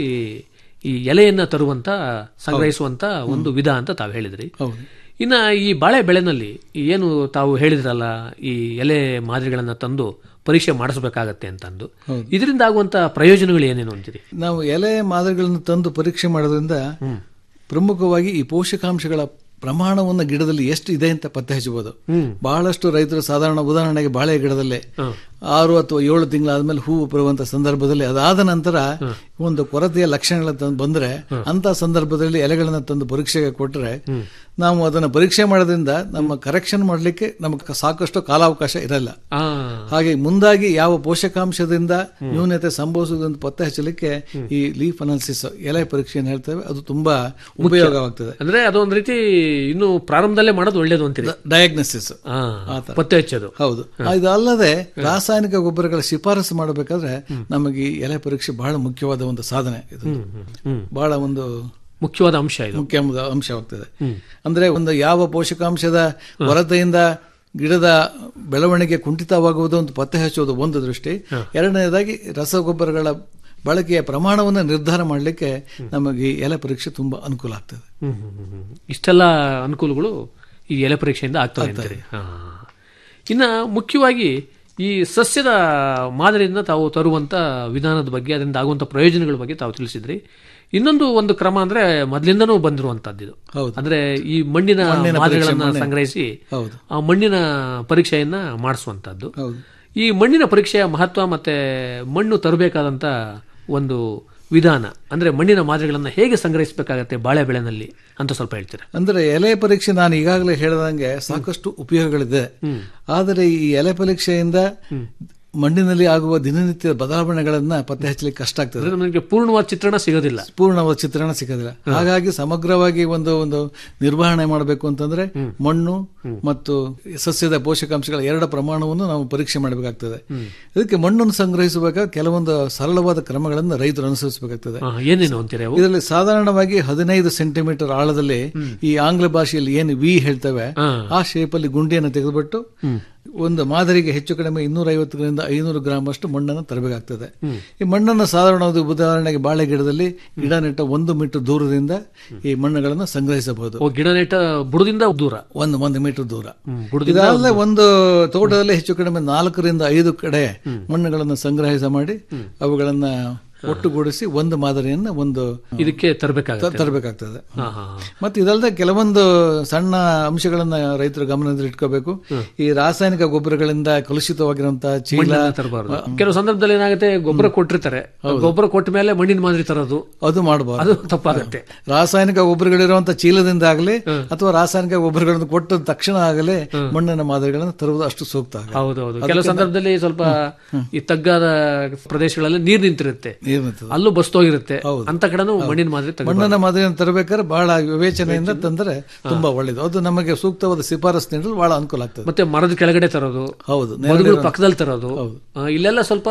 ಈ ಎಲೆಯನ್ನ ತರುವಂತ ಸಂಗ್ರಹಿಸುವಂತ ಒಂದು ವಿಧ ಅಂತ ತಾವು ಹೇಳಿದ್ರಿ ಹೌದು ಇನ್ನ ಈ ಬಾಳೆ ಬೆಳೆನಲ್ಲಿ ಈ ಏನು ತಾವು ಹೇಳಿದ್ರಲ್ಲ ಈ ಎಲೆ ಮಾದರಿಗಳನ್ನ ತಂದು ಪರೀಕ್ಷೆ ಮಾಡಿಸಬೇಕಾಗತ್ತೆ ಅಂತಂದು ಹೌದು. ಇದರಿಂದ ಆಗುವಂತ ಪ್ರಯೋಜನಗಳು ಏನೇನು ಅಂತೀರಿ ನಾವು ಎಲೆ ಮಾದರಿಗಳನ್ನು ತಂದು ಪರೀಕ್ಷೆ ಮಾಡೋದ್ರಿಂದ ಪ್ರಮುಖವಾಗಿ ಈ ಪೋಷಕಾಂಶಗಳ ಪ್ರಮಾಣವನ್ನು ಗಿಡದಲ್ಲಿ ಎಷ್ಟು ಇದೆ ಅಂತ ಪತ್ತೆ ಹಚ್ಚಬಹುದು ಬಹಳಷ್ಟು ರೈತರು ಸಾಧಾರಣ ಉದಾಹರಣೆಗೆ ಬಾಳೆ ಗಿಡದಲ್ಲಿ ಆರು ಅಥವಾ ಏಳು ತಿಂಗಳಾದ್ಮೇಲೆ ಹೂವು ಬರುವಂತ ಸಂದರ್ಭದಲ್ಲಿ ಅದಾದ ನಂತರ ಒಂದು ಕೊರತೆಯ ಲಕ್ಷಣಗಳ ತಂದು ಬಂದ್ರೆ ಅಂತ ಸಂದರ್ಭದಲ್ಲಿ ಎಲೆಗಳನ್ನ ತಂದು ಪರೀಕ್ಷೆಗೆ ಕೊಟ್ಟರೆ ನಾವು ಅದನ್ನ ಪರೀಕ್ಷೆ ಮಾಡೋದ್ರಿಂದ ನಮ್ಮ ಕರೆಕ್ಷನ್ ಮಾಡಲಿಕ್ಕೆ ನಮಗೆ ಸಾಕಷ್ಟು ಕಾಲಾವಕಾಶ ಇರಲ್ಲ ಆ, ಹಾಗೆ ಮುಂದಾಗಿ ಯಾವ ಪೋಷಕಾಂಶದಿಂದ ನ್ಯೂನತೆ ಸಂಭವಿಸುವುದನ್ನು ಪತ್ತೆ ಹಚ್ಚಲಿಕ್ಕೆ ಈ ಲೀಫ್ ಅನಾಲಿಸಿಸ್ ಎಲೆ ಪರೀಕ್ಷೆಯನ್ನು ಹೇಳ್ತೇವೆ ಅದು ತುಂಬಾ ಉಪಯೋಗವಾಗ್ತದೆ ಅಂದ್ರೆ ಅದೊಂದ್ ರೀತಿ ಇನ್ನು ಪ್ರಾರಂಭದಲ್ಲೇ ಮಾಡೋದು ಒಳ್ಳೇದು ಅಂತೀರಿ ಡಯಾಗ್ನೋಸಿಸ್ ಆ, ಪತ್ತೆ ಹಚ್ಚೋದು ಹೌದು ಇದಲ್ಲದೆ ರಾಸಾಯನಿಕ ಗೊಬ್ಬರಗಳ ಶಿಫಾರಸು ಮಾಡಬೇಕಾದ್ರೆ ನಮಗೆ ಈ ಎಲೆ ಪರೀಕ್ಷೆ ಬಹಳ ಮುಖ್ಯವಾದ ಒಂದು ಸಾಧನೆ ಇದು ಹ್ಮ್. ಬಹಳ ಒಂದು ಮುಖ್ಯವಾದ ಅಂಶ ಇದು ಮುಖ್ಯ ಅಂಶವಾಗ್ತದೆ ಅಂದ್ರೆ ಒಂದು ಯಾವ ಪೋಷಕಾಂಶದ ಕೊರತೆಯಿಂದ ಗಿಡದ ಬೆಳವಣಿಗೆ ಕುಂಠಿತವಾಗುವುದು ಅಂತ ಪತ್ತೆ ಹಚ್ಚುವುದು ಒಂದು ದೃಷ್ಟಿ ಎರಡನೇದಾಗಿ ರಸಗೊಬ್ಬರಗಳ ಬಳಕೆಯ ಪ್ರಮಾಣವನ್ನು ನಿರ್ಧಾರ ಮಾಡಲಿಕ್ಕೆ ನಮಗೆ ಈ ಎಲೆ ಪರೀಕ್ಷೆ ತುಂಬಾ ಅನುಕೂಲ ಆಗ್ತದೆ ಹ್ಮ್, ಹ್ಮ್, ಹ್ಮ್, ಹ್ಮ್. ಇಷ್ಟೆಲ್ಲ ಅನುಕೂಲಗಳು ಈ ಎಲೆ ಪರೀಕ್ಷೆಯಿಂದ ಆಗ್ತವೆ ಅಂತೀರಿ ಹಾ. ಇನ್ನ ಮುಖ್ಯವಾಗಿ ಈ ಸಸ್ಯದ ಮಾದರಿಯಿಂದ ತಾವು ತರುವಂತ ವಿಧಾನದ ಬಗ್ಗೆ ಅದರಿಂದ ಆಗುವಂತ ಪ್ರಯೋಜನಗಳ ಬಗ್ಗೆ ತಾವು ತಿಳಿಸಿದ್ರಿ ಇನ್ನೊಂದು ಒಂದು ಕ್ರಮ ಅಂದ್ರೆ ಮೊದಲಿಂದನೂ ಬಂದಿರುವಂತದ್ದು ಇದು ಹೌದು. ಅಂದ್ರೆ ಈ ಮಣ್ಣಿನ ಮಣ್ಣಿನ ಪರೀಕ್ಷೆ, ಮಾದರಿಗಳನ್ನ ಮಣ್ಣಿನ- ಸಂಗ್ರಹಿಸಿ ಹೌದು. ಆ ಮಣ್ಣಿನ ಪರೀಕ್ಷೆಯನ್ನ ಮಾಡಿಸುವಂತದ್ದು ಹೌದು. ಈ ಮಣ್ಣಿನ ಪರೀಕ್ಷೆಯ ಮಹತ್ವ ಮತ್ತೆ ಮಣ್ಣು ತರಬೇಕಾದಂತ ಒಂದು ವಿಧಾನ ಅಂದ್ರೆ ಮಣ್ಣಿನ ಮಾದರಿಗಳನ್ನ ಹೇಗೆ ಸಂಗ್ರಹಿಸಬೇಕಾಗತ್ತೆ ಬಾಳೆ ಬೆಳೆನಲ್ಲಿ ಅಂತ ಸ್ವಲ್ಪ ಹೇಳ್ತೀರಾ ಅಂದ್ರೆ ಎಲೆ ಪರೀಕ್ಷೆ ನಾನು ಈಗಾಗಲೇ ಹೇಳಿದಂಗೆ ಸಾಕಷ್ಟು ಉಪಯೋಗಗಳಿದೆ ಆದರೆ ಈ ಎಲೆ ಪರೀಕ್ಷೆಯಿಂದ ಮಣ್ಣಿನಲ್ಲಿ ಆಗುವ ದಿನನಿತ್ಯ ಬದಲಾವಣೆಗಳನ್ನ ಪತ್ತೆ ಹಚ್ಚಲಿಕ್ಕೆ ಕಷ್ಟ ಆಗ್ತದೆ ಅಂದ್ರೆ ನಮಗೆ ಪೂರ್ಣವಾದ ಚಿತ್ರಣ ಸಿಗೋದಿಲ್ಲ ಪೂರ್ಣವಾದ ಚಿತ್ರಣ ಸಿಗೋದಿಲ್ಲ ಹಾಗಾಗಿ ಸಮಗ್ರವಾಗಿ ಒಂದು ಒಂದು ನಿರ್ವಹಣೆ ಮಾಡಬೇಕು ಅಂತಂದ್ರೆ ಮಣ್ಣು ಮತ್ತು ಸಸ್ಯದ ಪೋಷಕಾಂಶಗಳ ಎರಡ ಪ್ರಮಾಣವನ್ನು ನಾವು ಪರೀಕ್ಷೆ ಮಾಡಬೇಕಾಗ್ತದೆ ಇದಕ್ಕೆ ಮಣ್ಣನ್ನು ಸಂಗ್ರಹಿಸುವಾಗ ಕೆಲವೊಂದು ಸರಳವಾದ ಕ್ರಮಗಳನ್ನು ರೈತರು ಅನುಸರಿಸಬೇಕಾಗ್ತದೆ ಹಾ, ಏನೇನು ಅಂತೀರಿ ಅವು ಇದರಲ್ಲಿ ಸಾಧಾರಣವಾಗಿ ಹದಿನೈದು ಸೆಂಟಿಮೀಟರ್ ಆಳದಲ್ಲಿ ಈ ಆಂಗ್ಲ ಭಾಷೆಯಲ್ಲಿ ಏನು ವಿ ಹೇಳ್ತೇವೆ ಆ ಶೇಪ್ ಅಲ್ಲಿ ಗುಂಡಿಯನ್ನು ತೆಗೆದುಬಿಟ್ಟು ಒಂದು ಮಾದರಿಗೆ ಹೆಚ್ಚು ಕಡಿಮೆ ಇನ್ನೂರ ಐವತ್ತರಿಂದ ಐನೂರು ಗ್ರಾಮ್ ಅಷ್ಟು ಮಣ್ಣನ್ನು ತರಬೇಕಾಗ್ತದೆ ಈ ಮಣ್ಣನ್ನು ಸಾಧಾರಣವಾಗಿ ಉದಾಹರಣೆಗೆ ಬಾಳೆ ಗಿಡದಲ್ಲಿ ಗಿಡ ನೆಟ್ಟ ಒಂದು ಮೀಟರ್ ದೂರದಿಂದ ಈ ಮಣ್ಣುಗಳನ್ನು ಸಂಗ್ರಹಿಸಬಹುದು ಓ ಗಿಡ ನೆಟ್ಟ ಬುಡದಿಂದ ದೂರ ಒಂದು ಒಂದು ಮೀಟರ್ ದೂರ ಬುಡದಿಂದ ಇದಲ್ಲದೆ ಒಂದು ತೋಟದಲ್ಲಿ ಹೆಚ್ಚು ಕಡಿಮೆ ನಾಲ್ಕರಿಂದ ಐದು ಕಡೆ ಮಣ್ಣುಗಳನ್ನು ಸಂಗ್ರಹಿಸ ಮಾಡಿ ಅವುಗಳನ್ನ ಒಟ್ಟುಗೂಡಿಸಿ ಒಂದು ಮಾದರಿಯನ್ನ ಒಂದು ಇದಕ್ಕೆ ತರಬೇಕಾಗುತ್ತೆ ತರಬೇಕಾಗ್ತದೆ ಹಾ, ಹಾ, ಹಾ. ಮತ್ತೆ ಇದಲ್ಲದೆ ಕೆಲವೊಂದು ಸಣ್ಣ ಅಂಶಗಳನ್ನ ರೈತರು ಗಮನದಲ್ಲಿ ಇಟ್ಕೋಬೇಕು ಈ ರಾಸಾಯನಿಕ ಗೊಬ್ಬರಗಳಿಂದ ಕಲುಷಿತವಾಗಿರುವಂತಹ ಚೀಲ ಮಣ್ಣನ್ನ ತರಬಾರದು ಕೆಲವು ಸಂದರ್ಭದಲ್ಲಿ ಏನಾಗುತ್ತೆ ಗೊಬ್ಬರ ಕೊಟ್ಟಿರ್ತಾರೆ ಗೊಬ್ಬರ ಕೊಟ್ಟ ಮೇಲೆ ಮಣ್ಣಿನ ಮಾದರಿ ತರೋದು ಅದು ಮಾಡಬಾರ್ದು ಅದು ತಪ್ಪಾಗುತ್ತೆ ರಾಸಾಯನಿಕ ಗೊಬ್ಬರಗಳಿರುವಂತಹ ಚೀಲದಿಂದ ಆಗಲಿ ಅಥವಾ ರಾಸಾಯನಿಕ ಗೊಬ್ಬರಗಳನ್ನು ಕೊಟ್ಟ ತಕ್ಷಣ ಆಗಲೇ ಮಣ್ಣಿನ ಮಾದರಿಗಳನ್ನು ತರುವುದು ಅಷ್ಟು ಸೂಕ್ತ ಆಗಲ್ಲ. ಹೌದೌದು ಕೆಲವು ಅದಕ್ಕೆ ಸಂದರ್ಭದಲ್ಲಿ ಸ್ವಲ್ಪ ಈ ತಗ್ಗಾದ ಪ್ರದೇಶಗಳಲ್ಲಿ ನೀರ್ ನಿಂತಿರುತ್ತೆ ನೀರು ನಿಂತಿದೆ. ಅಲ್ಲೂ ಬಸ್ತೋಗಿರುತ್ತೆ ಅಂತ ಕಡೆನೂ ಮಣ್ಣಿನ ಮಾದರಿ ತೆಗೆದು ಮಣ್ಣಿನ ಮಾದರಿಯನ್ನು ತರಬೇಕಾದ್ರೆ ಬಹಳ ವಿವೇಚನೆಯಿಂದ ತಂದ್ರೆ ತುಂಬಾ ಒಳ್ಳೇದು ಅದು ನಮಗೆ ಸೂಕ್ತವಾದ ಶಿಫಾರಸು ನೀಡಲು ಬಹಳ ಅನುಕೂಲ ಆಗ್ತದೆ ಮತ್ತೆ ಮರದ ಕೆಳಗಡೆ ತರೋದು ಹೌದು ಮರಗಳು ಪಕ್ಕದಲ್ಲಿ ತರೋದು ಆ, ಇಲ್ಲೆಲ್ಲ ಸ್ವಲ್ಪ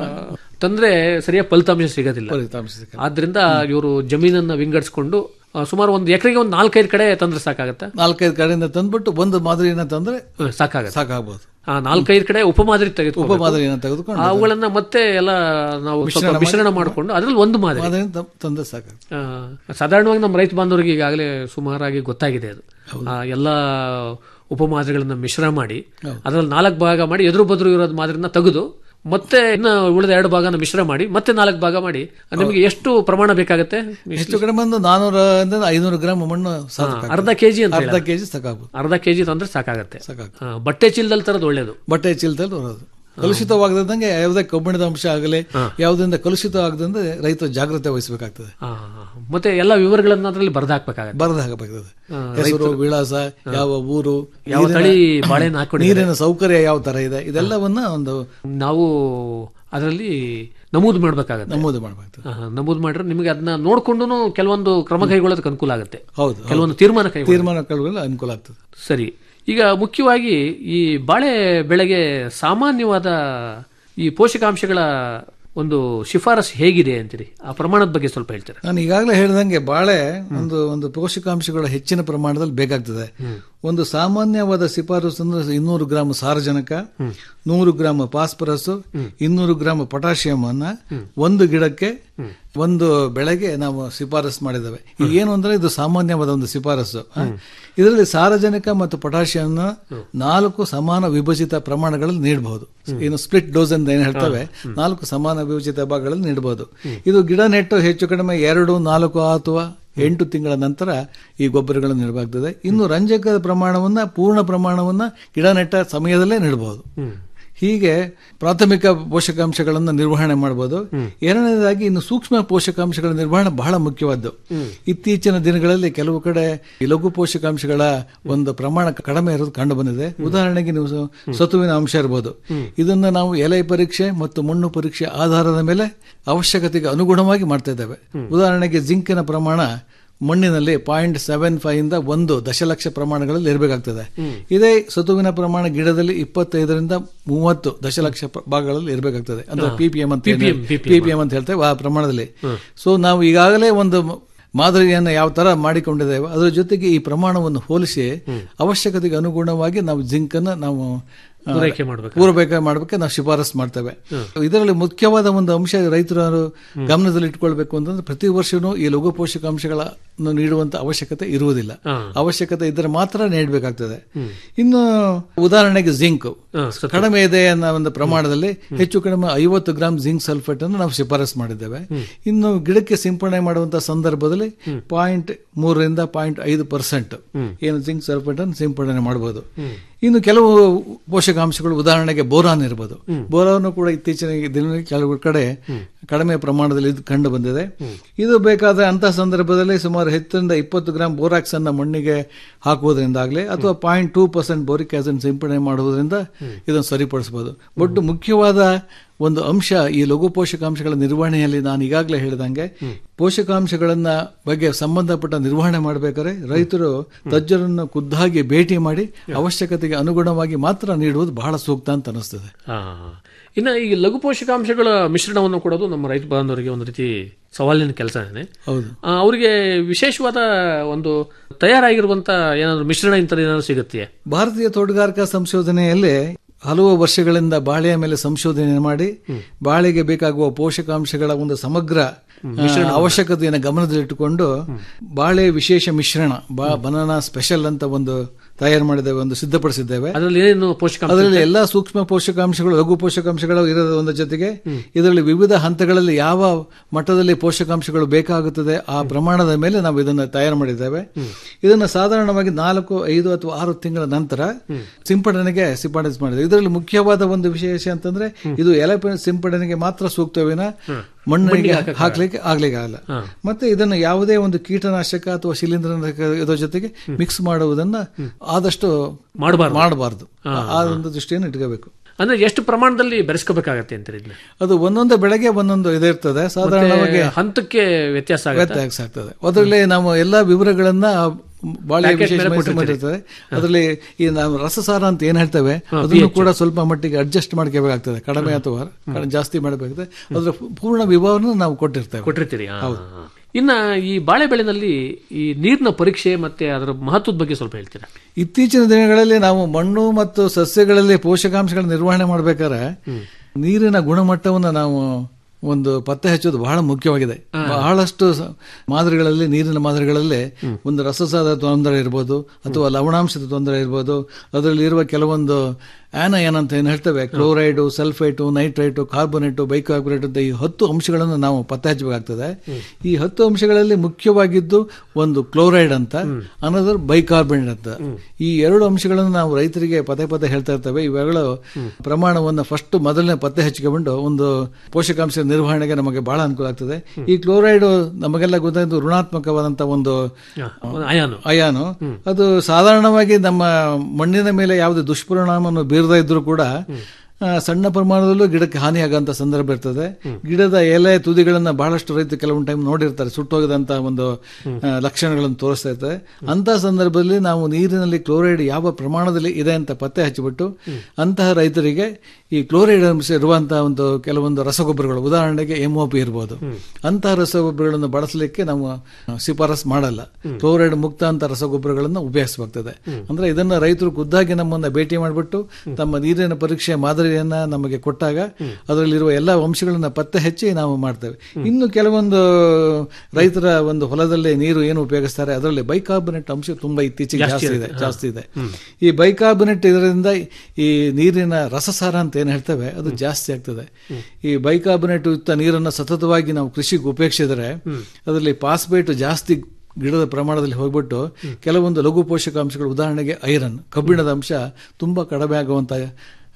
ತಂದ್ರೆ ಸರಿಯಾದ ಫಲಿತಾಂಶ ಸಿಗೋದಿಲ್ಲ ಫಲಿತಾಂಶ ಸಿಗಲ್ಲ. ಆದ್ರಿಂದ ಇವರು ಜಮೀನನ್ನ ವಿಂಗಡಿಸ್ಕೊಂಡು ಆ, ಸುಮಾರು ಒಂದು ಎಕರೆಗೆ ಒಂದು ನಾಲ್ಕೈದು ಕಡೆ ತಂದ್ರೆ ಸಾಕಾಗತ್ತ ನಾಲ್ಕೈದು ಕಡೆಯಿಂದ ತಂದ್ಬಿಟ್ಟು ಒಂದು ಮಾದರಿಯನ್ನ ತಂದ್ರೆ ಸಾಕಾಗತ್ತೆ ಸಾಕಾಗಬಹುದು ಆ, ನಾಲ್ಕೈದು ಕಡೆ ಉಪಮಾದರಿ ತೆಗೆದು ಉಪಮಾದರಿಯನ್ನು ತೆಗೆದುಕೊಂಡು ಅವುಗಳನ್ನ ಮತ್ತೆ ಎಲ್ಲ ನಾವು ಸ್ವಲ್ಪ ಮಿಶ್ರಣ ಮಾಡಿ- ಮಿಶ್ರಣ ಮಾಡಿಕೊಂಡು ಅದ್ರಲ್ಲಿ ಒಂದು ಮಾದರಿ ಮಾದರಿಯನ್ನು ತ- ತಂದ್ರೆ ಸಾಕಾಗ್ತದೆ ಆ, ಸಾಧಾರಣವಾಗಿ ನಮ್ಮ ರೈತ ಬಾಂಧವರಿಗೆ ಈಗಾಗಲೇ ಸುಮಾರಾಗಿ ಗೊತ್ತಾಗಿದೆ ಅದು ಆ, ಎಲ್ಲ ಉಪಮಾದರಿಗಳನ್ನ ಮಿಶ್ರ ಮಾಡಿ ಅದ್ರಲ್ಲಿ ನಾಲ್ಕು ಭಾಗ ಮಾಡಿ ಎದುರು ಬದುರು ಇರೋದ್ ಮಾದರಿನ ತೆಗೆದು ಮತ್ತೆ ಇನ್ನ ಉಳಿದ ಎರಡು ಭಾಗನ ಮಿಶ್ರ ಮಾಡಿ ಮತ್ತೆ ನಾಲ್ಕು ಭಾಗ ಮಾಡಿ ನಿಮಗೆ ಎಷ್ಟು ಪ್ರಮಾಣ ಬೇಕಾಗತ್ತೆ ಹೆಚ್ಚು ಕಡಿಮೆ ಒಂದು ನಾನೂರ ಐನೂರು ಗ್ರಾಮ್ ಮಣ್ಣು ಸಾಕಾಗ್ತದೆ. ಅರ್ಧ ಕೆಜಿ ಅಂತ ಅರ್ಧ ಹೇಳೋದು. ಕೆಜಿ ಸಾಕಾಗ್ಬೋದು ಅರ್ಧ ಕೆಜಿ ತಂದ್ರೆ ಸಾಕಾಗತ್ತೆ ಆ, ಬಟ್ಟೆ ಚೀಲದಲ್ಲಿ ತರೋದು ಒಳ್ಳೇದು ಬಟ್ಟೆ ಚೀಲದಲ್ಲಿ ಬರೋದು ಕಲುಷಿತವಾಗದಂಗೆ ಯಾವುದೇ ಕಬ್ಬಿಣದ ಅಂಶ ಆಗಲಿ ಯಾವುದರಿಂದ ಕಲುಷಿತ ಆಗದಂದ್ರೆ ರೈತರು ಜಾಗ್ರತೆ ವಹಿಸಬೇಕಾಗ್ತದೆ ಆ, ಮತ್ತೆ ಎಲ್ಲ ವಿವರಗಳನ್ನ ಅದರಲ್ಲಿ ಬರ್ದಾಕ್ಬೇಕಾಗತ್ತೆ ಬರೆದು ಹಾಕಬೇಕಾಗ್ತದೆ ಆ, ಹೆಸರು ವಿಳಾಸ ಯಾವ ಊರು ಯಾವ ನೀರಿನ- ತಳಿ ಬಾಳೆಹಣ್ಣು ಹಾಕೊಂಡಿದ್ದಾರೆ. ನೀರಿನ ಸೌಕರ್ಯ ಯಾವ ತರ ಇದೆ ಇದೆಲ್ಲವನ್ನ ಒಂದು ನಾವು ಅದರಲ್ಲಿ ನಮೂದು ಮಾಡ್ಬೇಕಾಗತ್ತೆ ನಮೂದು ಮಾಡಬೇಕು ಆಹಾ, ನಮೂದು ಮಾಡಿದ್ರೆ ನಿಮಗೆ ಅದನ್ನ ನೋಡ್ಕೊಂಡು ಕೆಲವೊಂದು ಕ್ರಮ ಕೈಗೊಳ್ಳೋದಕ್ಕೆ ಅನುಕೂಲ ಆಗುತ್ತೆ ಹೌದು ಕೆಲವೊಂದು ತೀರ್ಮಾನ ಕೈ ತೀರ್ಮಾನ ಕೈಗೊಳ್ಳಲು ಅನುಕೂಲ ಆಗ್ತದೆ ಸರಿ ಈಗ ಮುಖ್ಯವಾಗಿ ಈ ಬಾಳೆ ಬೆಳೆಗೆ ಸಾಮಾನ್ಯವಾದ ಈ ಪೋಷಕಾಂಶಗಳ ಒಂದು ಶಿಫಾರಸು ಹೇಗಿದೆ ಅಂತೀರಿ ಆ ಪ್ರಮಾಣದ ಬಗ್ಗೆ ಸ್ವಲ್ಪ ಹೇಳ್ತೀರಾ ನಾನು ಈಗಾಗಲೇ ಹೇಳಿದಂಗೆ ಬಾಳೆ ಒಂದು ಒಂದು ಪೋಷಕಾಂಶಗಳ ಹೆಚ್ಚಿನ ಪ್ರಮಾಣದಲ್ಲಿ ಬೇಕಾಗ್ತದೆ ಒಂದು ಸಾಮಾನ್ಯವಾದ ಶಿಫಾರಸು ಅಂದ್ರೆ ಇನ್ನೂರು ಗ್ರಾಮ್ ಸಾರಜನಕ ನೂರು ಗ್ರಾಮ್ ಫಾಸ್ಫರಸ್ ಇನ್ನೂರು ಗ್ರಾಮ್ ಪೊಟ್ಯಾಷಿಯಂ ಅನ್ನ ಒಂದು ಗಿಡಕ್ಕೆ ಒಂದು ಬೆಳೆಗೆ ನಾವು ಶಿಫಾರಸು ಮಾಡಿದ್ದೇವೆ ಈಗ ಏನು ಅಂದ್ರೆ ಇದು ಸಾಮಾನ್ಯವಾದ ಒಂದು ಶಿಫಾರಸು ಆ? ಇದರಲ್ಲಿ ಸಾರಜನಕ ಮತ್ತು ಪೊಟ್ಯಾಷಿಯಂ ನಾಲ್ಕು ಸಮಾನ ವಿಭಜಿತ ಪ್ರಮಾಣಗಳಲ್ಲಿ ನೀಡಬಹುದು ಏನು ಸ್ಪ್ಲಿಟ್ ಡೋಸ್ ಅಂತ ಏನು ಹೇಳ್ತೇವೆ ನಾಲ್ಕು ಸಮಾನ ವಿಭಜಿತ ಭಾಗಗಳಲ್ಲಿ ನೀಡಬಹುದು ಇದು ಗಿಡ ನೆಟ್ಟು ಹೆಚ್ಚು ಕಡಿಮೆ ಎರಡು ನಾಲ್ಕು ಅಥವಾ ಎಂಟು ತಿಂಗಳ ನಂತರ ಈ ಗೊಬ್ಬರಗಳನ್ನು ನೀಡಬೇಕಾಗ್ತದೆ ಇನ್ನು ರಂಜಕದ ಪ್ರಮಾಣವನ್ನ ಪೂರ್ಣ ಪ್ರಮಾಣವನ್ನ ಗಿಡ ನೆಟ್ಟ ಸಮಯದಲ್ಲೇ ನೀಡಬಹುದು ಹೀಗೆ ಪ್ರಾಥಮಿಕ ಪೋಷಕಾಂಶಗಳನ್ನು ನಿರ್ವಹಣೆ ಮಾಡಬಹುದು ಎರಡನೇದಾಗಿ ಇನ್ನು ಸೂಕ್ಷ್ಮ ಪೋಷಕಾಂಶಗಳ ನಿರ್ವಹಣೆ ಬಹಳ ಮುಖ್ಯವಾದ್ದು ಇತ್ತೀಚಿನ ದಿನಗಳಲ್ಲಿ ಕೆಲವು ಕಡೆ ಈ ಲಘು ಪೋಷಕಾಂಶಗಳ ಒಂದು ಪ್ರಮಾಣ ಕಡಿಮೆ ಇರೋದು ಕಂಡು ಬಂದಿದೆ ಉದಾಹರಣೆಗೆ ನೀವು ಸ- ಸತುವಿನ ಅಂಶ ಇರಬಹುದು ಇದನ್ನ ನಾವು ಎಲೆ ಪರೀಕ್ಷೆ ಮತ್ತು ಮಣ್ಣು ಪರೀಕ್ಷೆ ಆಧಾರದ ಮೇಲೆ ಅವಶ್ಯಕತೆಗೆ ಅನುಗುಣವಾಗಿ ಮಾಡ್ತಾ ಇದ್ದೇವೆ ಉದಾಹರಣೆಗೆ ಜಿಂಕಿನ ಪ್ರಮಾಣ ಮಣ್ಣಿನಲ್ಲಿ ಪಾಯಿಂಟ್ ಸೆವೆನ್ ಫೈವ್ ಇಂದ ಒಂದು ದಶಲಕ್ಷ ಪ್ರಮಾಣಗಳಲ್ಲಿ ಇರಬೇಕಾಗ್ತದೆ ಇದೇ ಸತುವಿನ ಪ್ರಮಾಣ ಗಿಡದಲ್ಲಿ ಇಪ್ಪತ್ತೈದರಿಂದ ಮೂವತ್ತು ದಶಲಕ್ಷ ಪ್ರ- ಭಾಗಗಳಲ್ಲಿ ಇರಬೇಕಾಗ್ತದೆ ಅಂದ್ರೆ ಹಾ. ಪಿ ಪಿ ಎಂ ಅಂತ PPM, ಪಿ ಪಿ ಎಂ ಅಂತ ಹೇಳ್ತೇವೆ ಆ ಪ್ರಮಾಣದಲ್ಲಿ ಸೊ ನಾವು ಈಗಾಗಲೇ ಒಂದು ಮ- ಮಾದರಿಯನ್ನು ಯಾವ ತರ ಮಾಡಿಕೊಂಡಿದ್ದೇವೆ ಅದರ ಜೊತೆಗೆ ಈ ಪ್ರಮಾಣವನ್ನು ಹೋಲಿಸಿ ಅವಶ್ಯಕತೆಗೆ ಅನುಗುಣವಾಗಿ ನಾವು ಜಿಂಕ್ ಅನ್ನು ನಾವು ಆ, ಪೂರೈಕೆ ಮಾಡ್ಬೇಕು. ಪೂರೈಕೆ ಮಾಡಬೇಕು ನಾವು ಶಿಫಾರಸು ಮಾಡ್ತೇವೆ ಇದರಲ್ಲಿ ಮುಖ್ಯವಾದ ಒಂದು ಅಂಶ ರೈತರು ಗಮನದಲ್ಲಿ ಇಟ್ಕೊಳ್ಬೇಕು ಅಂತಂದ್ರೆ ಪ್ರತಿ ವರ್ಷನೂ ಈ ಲಘು ಪೋಷಕಾಂಶಗಳನ್ನು ನೀಡುವಂತ ಅವಶ್ಯಕತೆ ಇರುವುದಿಲ್ಲ ಹಾ. ಅವಶ್ಯಕತೆ ಇದ್ದರೆ ಮಾತ್ರ ನೀಡಬೇಕಾಗ್ತದೆ ಇನ್ನು ಉದಾಹರಣೆಗೆ ಜಿಂಕ್ ಕಡಿಮೆ ಇದೆ ಅನ್ನೋ ಒಂದು ಪ್ರಮಾಣದಲ್ಲಿ ಹೆಚ್ಚು ಕಡಿಮೆ ಐವತ್ತು ಗ್ರಾಂ ಜಿಂಕ್ ಸಲ್ಫೇಟ್ ಅನ್ನು ನಾವು ಶಿಫಾರಸು ಮಾಡಿದ್ದೇವೆ ಇನ್ನು ಗಿಡಕ್ಕೆ ಸಿಂಪಡಣೆ ಮಾಡುವಂತಹ ಸಂದರ್ಭದಲ್ಲಿ ಪಾಯಿಂಟ್ ಮೂರರಿಂದ ಪಾಯಿಂಟ್ ಐದು ಪರ್ಸೆಂಟ್ ಏನು ಜಿಂಕ್ ಸಲ್ಫೇಟ್ ಅನ್ನು ಸಿಂಪಡಣೆ ಮಾಡಬಹುದು ಇನ್ನು ಕೆಲವು ಪೋಷಕಾಂಶಗಳು ಉದಾಹರಣೆಗೆ ಬೋರಾನ್ ಇರಬಹುದು ಬೋರಾನ್ ಕೂಡ ಇತ್ತೀಚಿನ ದಿನಗಳಲ್ಲಿ ಕೆಲವು ಕಡೆ ಕಡಿಮೆ ಪ್ರಮಾಣದಲ್ಲಿ ಇದು ಕಂಡು ಬಂದಿದೆ ಇದು ಬೇಕಾದ ಅಂತಹ ಸಂದರ್ಭದಲ್ಲಿ ಸುಮಾರು ಹತ್ತರಿಂದ ಇಪ್ಪತ್ತು ಗ್ರಾಂ ಬೋರಾಕ್ಸ್ ಅನ್ನ ಮಣ್ಣಿಗೆ ಹಾಕುವುದರಿಂದಾಗಲಿ ಅಥವಾ point two percent boric acid ಸಿಂಪಡಣೆ ಮಾಡುವುದರಿಂದ ಇದನ್ನು ಸರಿಪಡಿಸಬಹುದು ಬಟ್ ಮುಖ್ಯವಾದ ಒಂದು ಅಂಶ ಈ ಲಘು ಪೋಷಕಾಂಶಗಳ ನಿರ್ವಹಣೆಯಲ್ಲಿ ನಾನು ಈಗಾಗಲೇ ಹೇಳಿದಂಗೆ ಪೋಷಕಾಂಶಗಳನ್ನ ಬಗ್ಗೆ ಸಂಬಂಧಪಟ್ಟ ನಿರ್ವಹಣೆ ಮಾಡಬೇಕಾದ್ರೆ ರೈತರು ತಜ್ಜರನ್ನು ಖುದ್ದಾಗಿ ಭೇಟಿ ಮಾಡಿ ಅವಶ್ಯಕತೆಗೆ ಅನುಗುಣವಾಗಿ ಮಾತ್ರ ನೀಡುವುದು ಬಹಳ ಸೂಕ್ತ ಅಂತ ಅನಿಸ್ತದೆ ಹಾ ಇನ್ನು ಈ ಲಘು ಪೋಷಕಾಂಶಗಳ ಮಿಶ್ರಣವನ್ನು ಕೊಡೋದು ನಮ್ಮ ರೈತ ಬಾಂಧವರಿಗೆ ಒಂದು ರೀತಿ ಸವಾಲಿನ ಕೆಲಸನೇ ಹೌದು ಅವರಿಗೆ ವಿಶೇಷವಾದ ಒಂದು ತಯಾರಾಗಿರುವಂತ ಏನಾದ್ರು ಮಿಶ್ರಣ ಇಂಥದ್ದು ಏನಾದ್ರು ಸಿಗುತ್ತೆ ಭಾರತೀಯ ತೋಟಗಾರಿಕಾ ಸಂಶೋಧನೆಯಲ್ಲಿ ಹಲವು ವರ್ಷಗಳಿಂದ ಬಾಳೆಯ ಮೇಲೆ ಸಂಶೋಧನೆ ಮಾಡಿ ಬಾಳೆಗೆ ಬೇಕಾಗುವ ಪೋಷಕಾಂಶಗಳ ಒಂದು ಸಮಗ್ರ ಆ, ಅವಶ್ಯಕತೆಯನ್ನು ಗಮನದಲ್ಲಿಟ್ಟುಕೊಂಡು ಬಾಳೆ ವಿಶೇಷ ಮಿಶ್ರಣ ಬಾ ಬನಾನಾ ಸ್ಪೆಷಲ್ ಅಂತ ಒಂದು ತಯಾರು ಮಾಡಿದ್ದೇವೆ ಒಂದು ಸಿದ್ಧಪಡಿಸಿದ್ದೇವೆ ಅದರಲ್ಲಿ ಏನೇನು ಪೋಷಕಾಂಶ ಅದರಲ್ಲಿ ಎಲ್ಲಾ ಸೂಕ್ಷ್ಮ ಪೋಷಕಾಂಶಗಳು ಲಘು ಪೋಷಕಾಂಶಗಳು ಇರೋದು ಒಂದು ಜೊತೆಗೆ ಇದರಲ್ಲಿ ವಿವಿಧ ಹಂತಗಳಲ್ಲಿ ಯಾವ ಮಟ್ಟದಲ್ಲಿ ಪೋಷಕಾಂಶಗಳು ಬೇಕಾಗುತ್ತದೆ ಆ ಪ್ರಮಾಣದ ಮೇಲೆ ನಾವು ಇದನ್ನು ತಯಾರು ಮಾಡಿದ್ದೇವೆ ಇದನ್ನು ಸಾಧಾರಣವಾಗಿ ನಾಲ್ಕು ಐದು ಅಥವಾ ಆರು ತಿಂಗಳ ನಂತರ ಸಿಂಪಡಣೆಗೆ ಸಿಫಾರಸು ಮಾಡಿದೆ ಇದರಲ್ಲಿ ಮುಖ್ಯವಾದ ಒಂದು ವಿಶೇಷ ಅಂತಂದ್ರೆ ಇದು ಎಲೆ ಸಿಂಪಡಣೆಗೆ ಮಾತ್ರ ಸೂಕ್ತವಿನ ಮಣ್ಣಿಗೆ ಹಾಕ್ಲಿಕ್ಕೆ ಆಗ್ಲಿಕ್ಕೆ ಆಗಲ್ಲ ಮತ್ತೆ ಇದನ್ನು ಯಾವುದೇ ಒಂದು ಕೀಟನಾಶಕ ಅಥವಾ ಶಿಲೀಂಧ್ರನಾಶಕ ಇದರ ಜೊತೆಗೆ ಮಿಕ್ಸ್ ಮಾಡುವುದನ್ನ ಆದಷ್ಟು ಮಾಡಬಾರ್ದು ಮಾಡಬಾರ್ದು ಆ ಒಂದು ದೃಷ್ಟಿಯನ್ನು ಇಟ್ಕೋಬೇಕು ಅಂದ್ರೆ ಎಷ್ಟು ಪ್ರಮಾಣದಲ್ಲಿ ಬೆರೆಸ್ಕೋಬೇಕಾಗತ್ತೆ ಅಂತಾರೆ ಇದನ್ನ ಅದು ಒಂದೊಂದು ಬೆಳೆಗೆ ಒಂದೊಂದು ಇದಿರ್ತದೆ ಸಾಧಾರಣವಾಗಿ ಮತ್ತೆ ಹಂತಕ್ಕೆ ವ್ಯತ್ಯಾಸ ಆಗುತ್ತೆ ವ್ಯತ್ಯಾಸ ಆಗ್ತದೆ ಅದರಲ್ಲಿ ನಾವು ಎಲ್ಲಾ ವಿವರಗಳನ್ನ ಬಾಳೆ Packet ವಿಶೇಷ ಮೇಲೆ ಮಾಹಿತಿ ಕೊಟ್ಟಿರ್ತೀರಿ. ಮಾಡಿರ್ತದೆ ಅದರಲ್ಲಿ ಈ ನಾವು ರಸಸಾರ ಅಂತ ಏನ್ ಹೇಳ್ತೇವೆ ಅದನ್ನು ಕೂಡ ಸ್ವಲ್ಪ ಮಟ್ಟಿಗೆ ಅಡ್ಜಸ್ಟ್ ಮಾಡ್ಕೋಬೇಕಾಗ್ತದೆ ಕಡಿಮೆ ಅಥವಾ ಕಡಿಮೆ ಜಾಸ್ತಿ ಮಾಡಬೇಕಾಗ್ತದೆ ಅದರ ಪೂರ್ಣ ವಿಭಾಗವನ್ನು ನಾವು ಕೊಟ್ಟಿರ್ತೇವೆ ಕೊಟ್ಟಿರ್ತೀರಿ ಆ, ಆ. ಇನ್ನ ಈ ಬಾಳೆ ಬೆಳೆನಲ್ಲಿ ಈ ನೀರಿನ ಪರೀಕ್ಷೆ ಮತ್ತೆ ಅದರ ಮಹತ್ವದ ಬಗ್ಗೆ ಸ್ವಲ್ಪ ಹೇಳ್ತೀರಾ ಇತ್ತೀಚಿನ ದಿನಗಳಲ್ಲಿ ನಾವು ಮಣ್ಣು ಮತ್ತು ಸಸ್ಯಗಳಲ್ಲಿ ಪೋಷಕಾಂಶಗಳ ನಿರ್ವಹಣೆ ಮಾಡಬೇಕಾದ್ರೆ ನೀರಿನ ಗುಣಮಟ್ಟವನ್ನು ನಾವು ಒಂದು ಪತ್ತೆ ಹಚ್ಚೋದು ಬಹಳ ಮುಖ್ಯವಾಗಿದೆ ಬಹಳಷ್ಟು ಸ- ಮಾದರಿಗಳಲ್ಲಿ ನೀರಿನ ಮಾದರಿಗಳಲ್ಲಿ ಒಂದು ರಸಸಾದ ತೊಂದರೆ ಇರ್ಬೋದು ಅಥವಾ ಲವಣಾಂಶದ ತೊಂದರೆ ಇರ್ಬೋದು ಅದರಲ್ಲಿ ಇರುವ ಕೆಲವೊಂದು ಆನಯನ್ ಅಂತ ಏನು ಹೇಳ್ತೇವೆ chloride sulphate nitrite carbonate bicarbonate ಅಂತ ಈ ಹತ್ತು ಅಂಶಗಳನ್ನು ನಾವು ಪತ್ತೆ ಹಚ್ಚಬೇಕಾಗ್ತದೆ ಈ ಹತ್ತು ಅಂಶಗಳಲ್ಲಿ ಮುಖ್ಯವಾಗಿದ್ದು ಒಂದು ಕ್ಲೋರೈಡ್ ಅಂತ ಅನ್ನೋದ್ರ ಬೈಕಾರ್ಬನೇಟ್ ಅಂತ ಈ ಎರಡು ಅಂಶಗಳನ್ನು ನಾವು ರೈತರಿಗೆ ಪದೇ ಪದೇ ಹೇಳ್ತಾ ಇರ್ತೇವೆ ಇವೆರಡು ಪ್ರಮಾಣವನ್ನು ಫಸ್ಟ್ ಮೊದಲನೇ ಪತ್ತೆ ಹಚ್ಕೊಂಡು ಒಂದು ಪೋಷಕಾಂಶ ನಿರ್ವಹಣೆಗೆ ನಮಗೆ ಬಹಳ ಅನುಕೂಲ ಆಗ್ತದೆ ಈ ಕ್ಲೋರೈಡ್ ನಮಗೆಲ್ಲ ಗೊತ್ತಾಯ್ತು ಋಣಾತ್ಮಕವಾದಂತ ಒಂದು ಒಂದು ಅಯಾನು ಅಯಾನು ಅದು ಸಾಧಾರಣವಾಗಿ ನಮ್ಮ ಮಣ್ಣಿನ ಮೇಲೆ ಯಾವುದೇ ದುಷ್ಪರಿಣಾಮವನ್ನು ಬೀರದೇ ಇದ್ರೂ ಕೂಡ ಆ, ಸಣ್ಣ ಪ್ರಮಾಣದಲ್ಲೂ ಗಿಡಕ್ಕೆ ಹಾನಿಯಾಗಂತ ಸಂದರ್ಭ ಇರ್ತದೆ ಗಿಡದ ಎಲೆ ತುದಿಗಳನ್ನ ಬಹಳಷ್ಟು ರೈತರು ಕೆಲವೊಂದು ಟೈಮ್ ನೋಡಿರ್ತಾರೆ ಸುಟ್ಟೋಗದಂತ ಒಂದು ಆ, ಲಕ್ಷಣಗಳನ್ನು ತೋರಿಸ್ತಾ ಇರ್ತದೆ ಅಂತ ಸಂದರ್ಭದಲ್ಲಿ ನಾವು ನೀರಿನಲ್ಲಿ ಕ್ಲೋರೈಡ್ ಯಾವ ಪ್ರಮಾಣದಲ್ಲಿ ಇದೆ ಅಂತ ಪತ್ತೆ ಹಚ್ಚಿಬಿಟ್ಟು ಅಂತಹ ರೈತರಿಗೆ ಈ ಕ್ಲೋರೈಡ್ ಅಂಶ ಇರುವಂತಹ ಒಂದು ಕೆಲವೊಂದು ರಸಗೊಬ್ಬರಗಳು ಉದಾಹರಣೆಗೆ ಎಮ್ಒಪಿ ಇರಬಹುದು ಅಂತಹ ರಸಗೊಬ್ಬರಗಳನ್ನು ಬಳಸಲಿಕ್ಕೆ ನಾವು ಶಿಫಾರಸ್ ಮಾಡಲ್ಲ ಕ್ಲೋರೈಡ್ ಮುಕ್ತ ಅಂತ ರಸಗೊಬ್ಬರಗಳನ್ನು ಉಪಯೋಗಿಸಬೇಕಾಗ್ತದೆ ಅಂದ್ರೆ ಇದನ್ನ ರೈತರು ಖುದ್ದಾಗಿ ನಮ್ಮನ್ನ ಭೇಟಿ ಮಾಡಿಬಿಟ್ಟು ತಮ್ಮ ನೀರಿನ ಪರೀಕ್ಷೆ ಮಾದರಿಯನ್ನ ನಮಗೆ ಕೊಟ್ಟಾಗ ಅದರಲ್ಲಿರುವ ಎಲ್ಲ ಅಂಶಗಳನ್ನ ಪತ್ತೆ ಹಚ್ಚಿ ನಾವು ಮಾಡ್ತೇವೆ ಇನ್ನು ಕೆಲವೊಂದು ರೈತರ ಒಂದು ಹೊಲದಲ್ಲಿ ನೀರು ಏನು ಉಪಯೋಗಿಸ್ತಾರೆ ಅದರಲ್ಲಿ ಬೈಕಾರ್ಬನೇಟ್ ಅಂಶ ತುಂಬಾ ಇತ್ತೀಚೆಗೆ ಜಾಸ್ತಿ ಜಾಸ್ತಿ ಇದೆ ಇರುತ್ತೆ. ಜಾಸ್ತಿ ಇದೆ ಈ ಬೈಕಾರ್ಬನೇಟ್ ಇದರಿಂದ ಈ ನೀರಿನ ರಸಸಾರ ಅಂತ ಏನು ಹೇಳ್ತೇವೆ ಅದು ಜಾಸ್ತಿ ಆಗ್ತದೆ ಈ ಬೈಕಾರ್ಬನೇಟ್ ಯುಕ್ತ ನೀರನ್ನು ಸತತವಾಗಿ ನಾವು ಕೃಷಿಗೆ ಉಪೇಕ್ಷಿಸಿದರೆ ಅದರಲ್ಲಿ ಪಾಸ್ಪೇಟ್ ಜಾಸ್ತಿ ಗಿಡದ ಪ್ರಮಾಣದಲ್ಲಿ ಹೋಗ್ಬಿಟ್ಟು ಕೆಲವೊಂದು ಲಘು ಪೋಷಕಾಂಶಗಳು ಉದಾಹರಣೆಗೆ ಐರನ್ ಕಬ್ಬಿಣದ ಅಂಶ ತುಂಬಾ ಕಡಿಮೆ ಆಗುವಂತ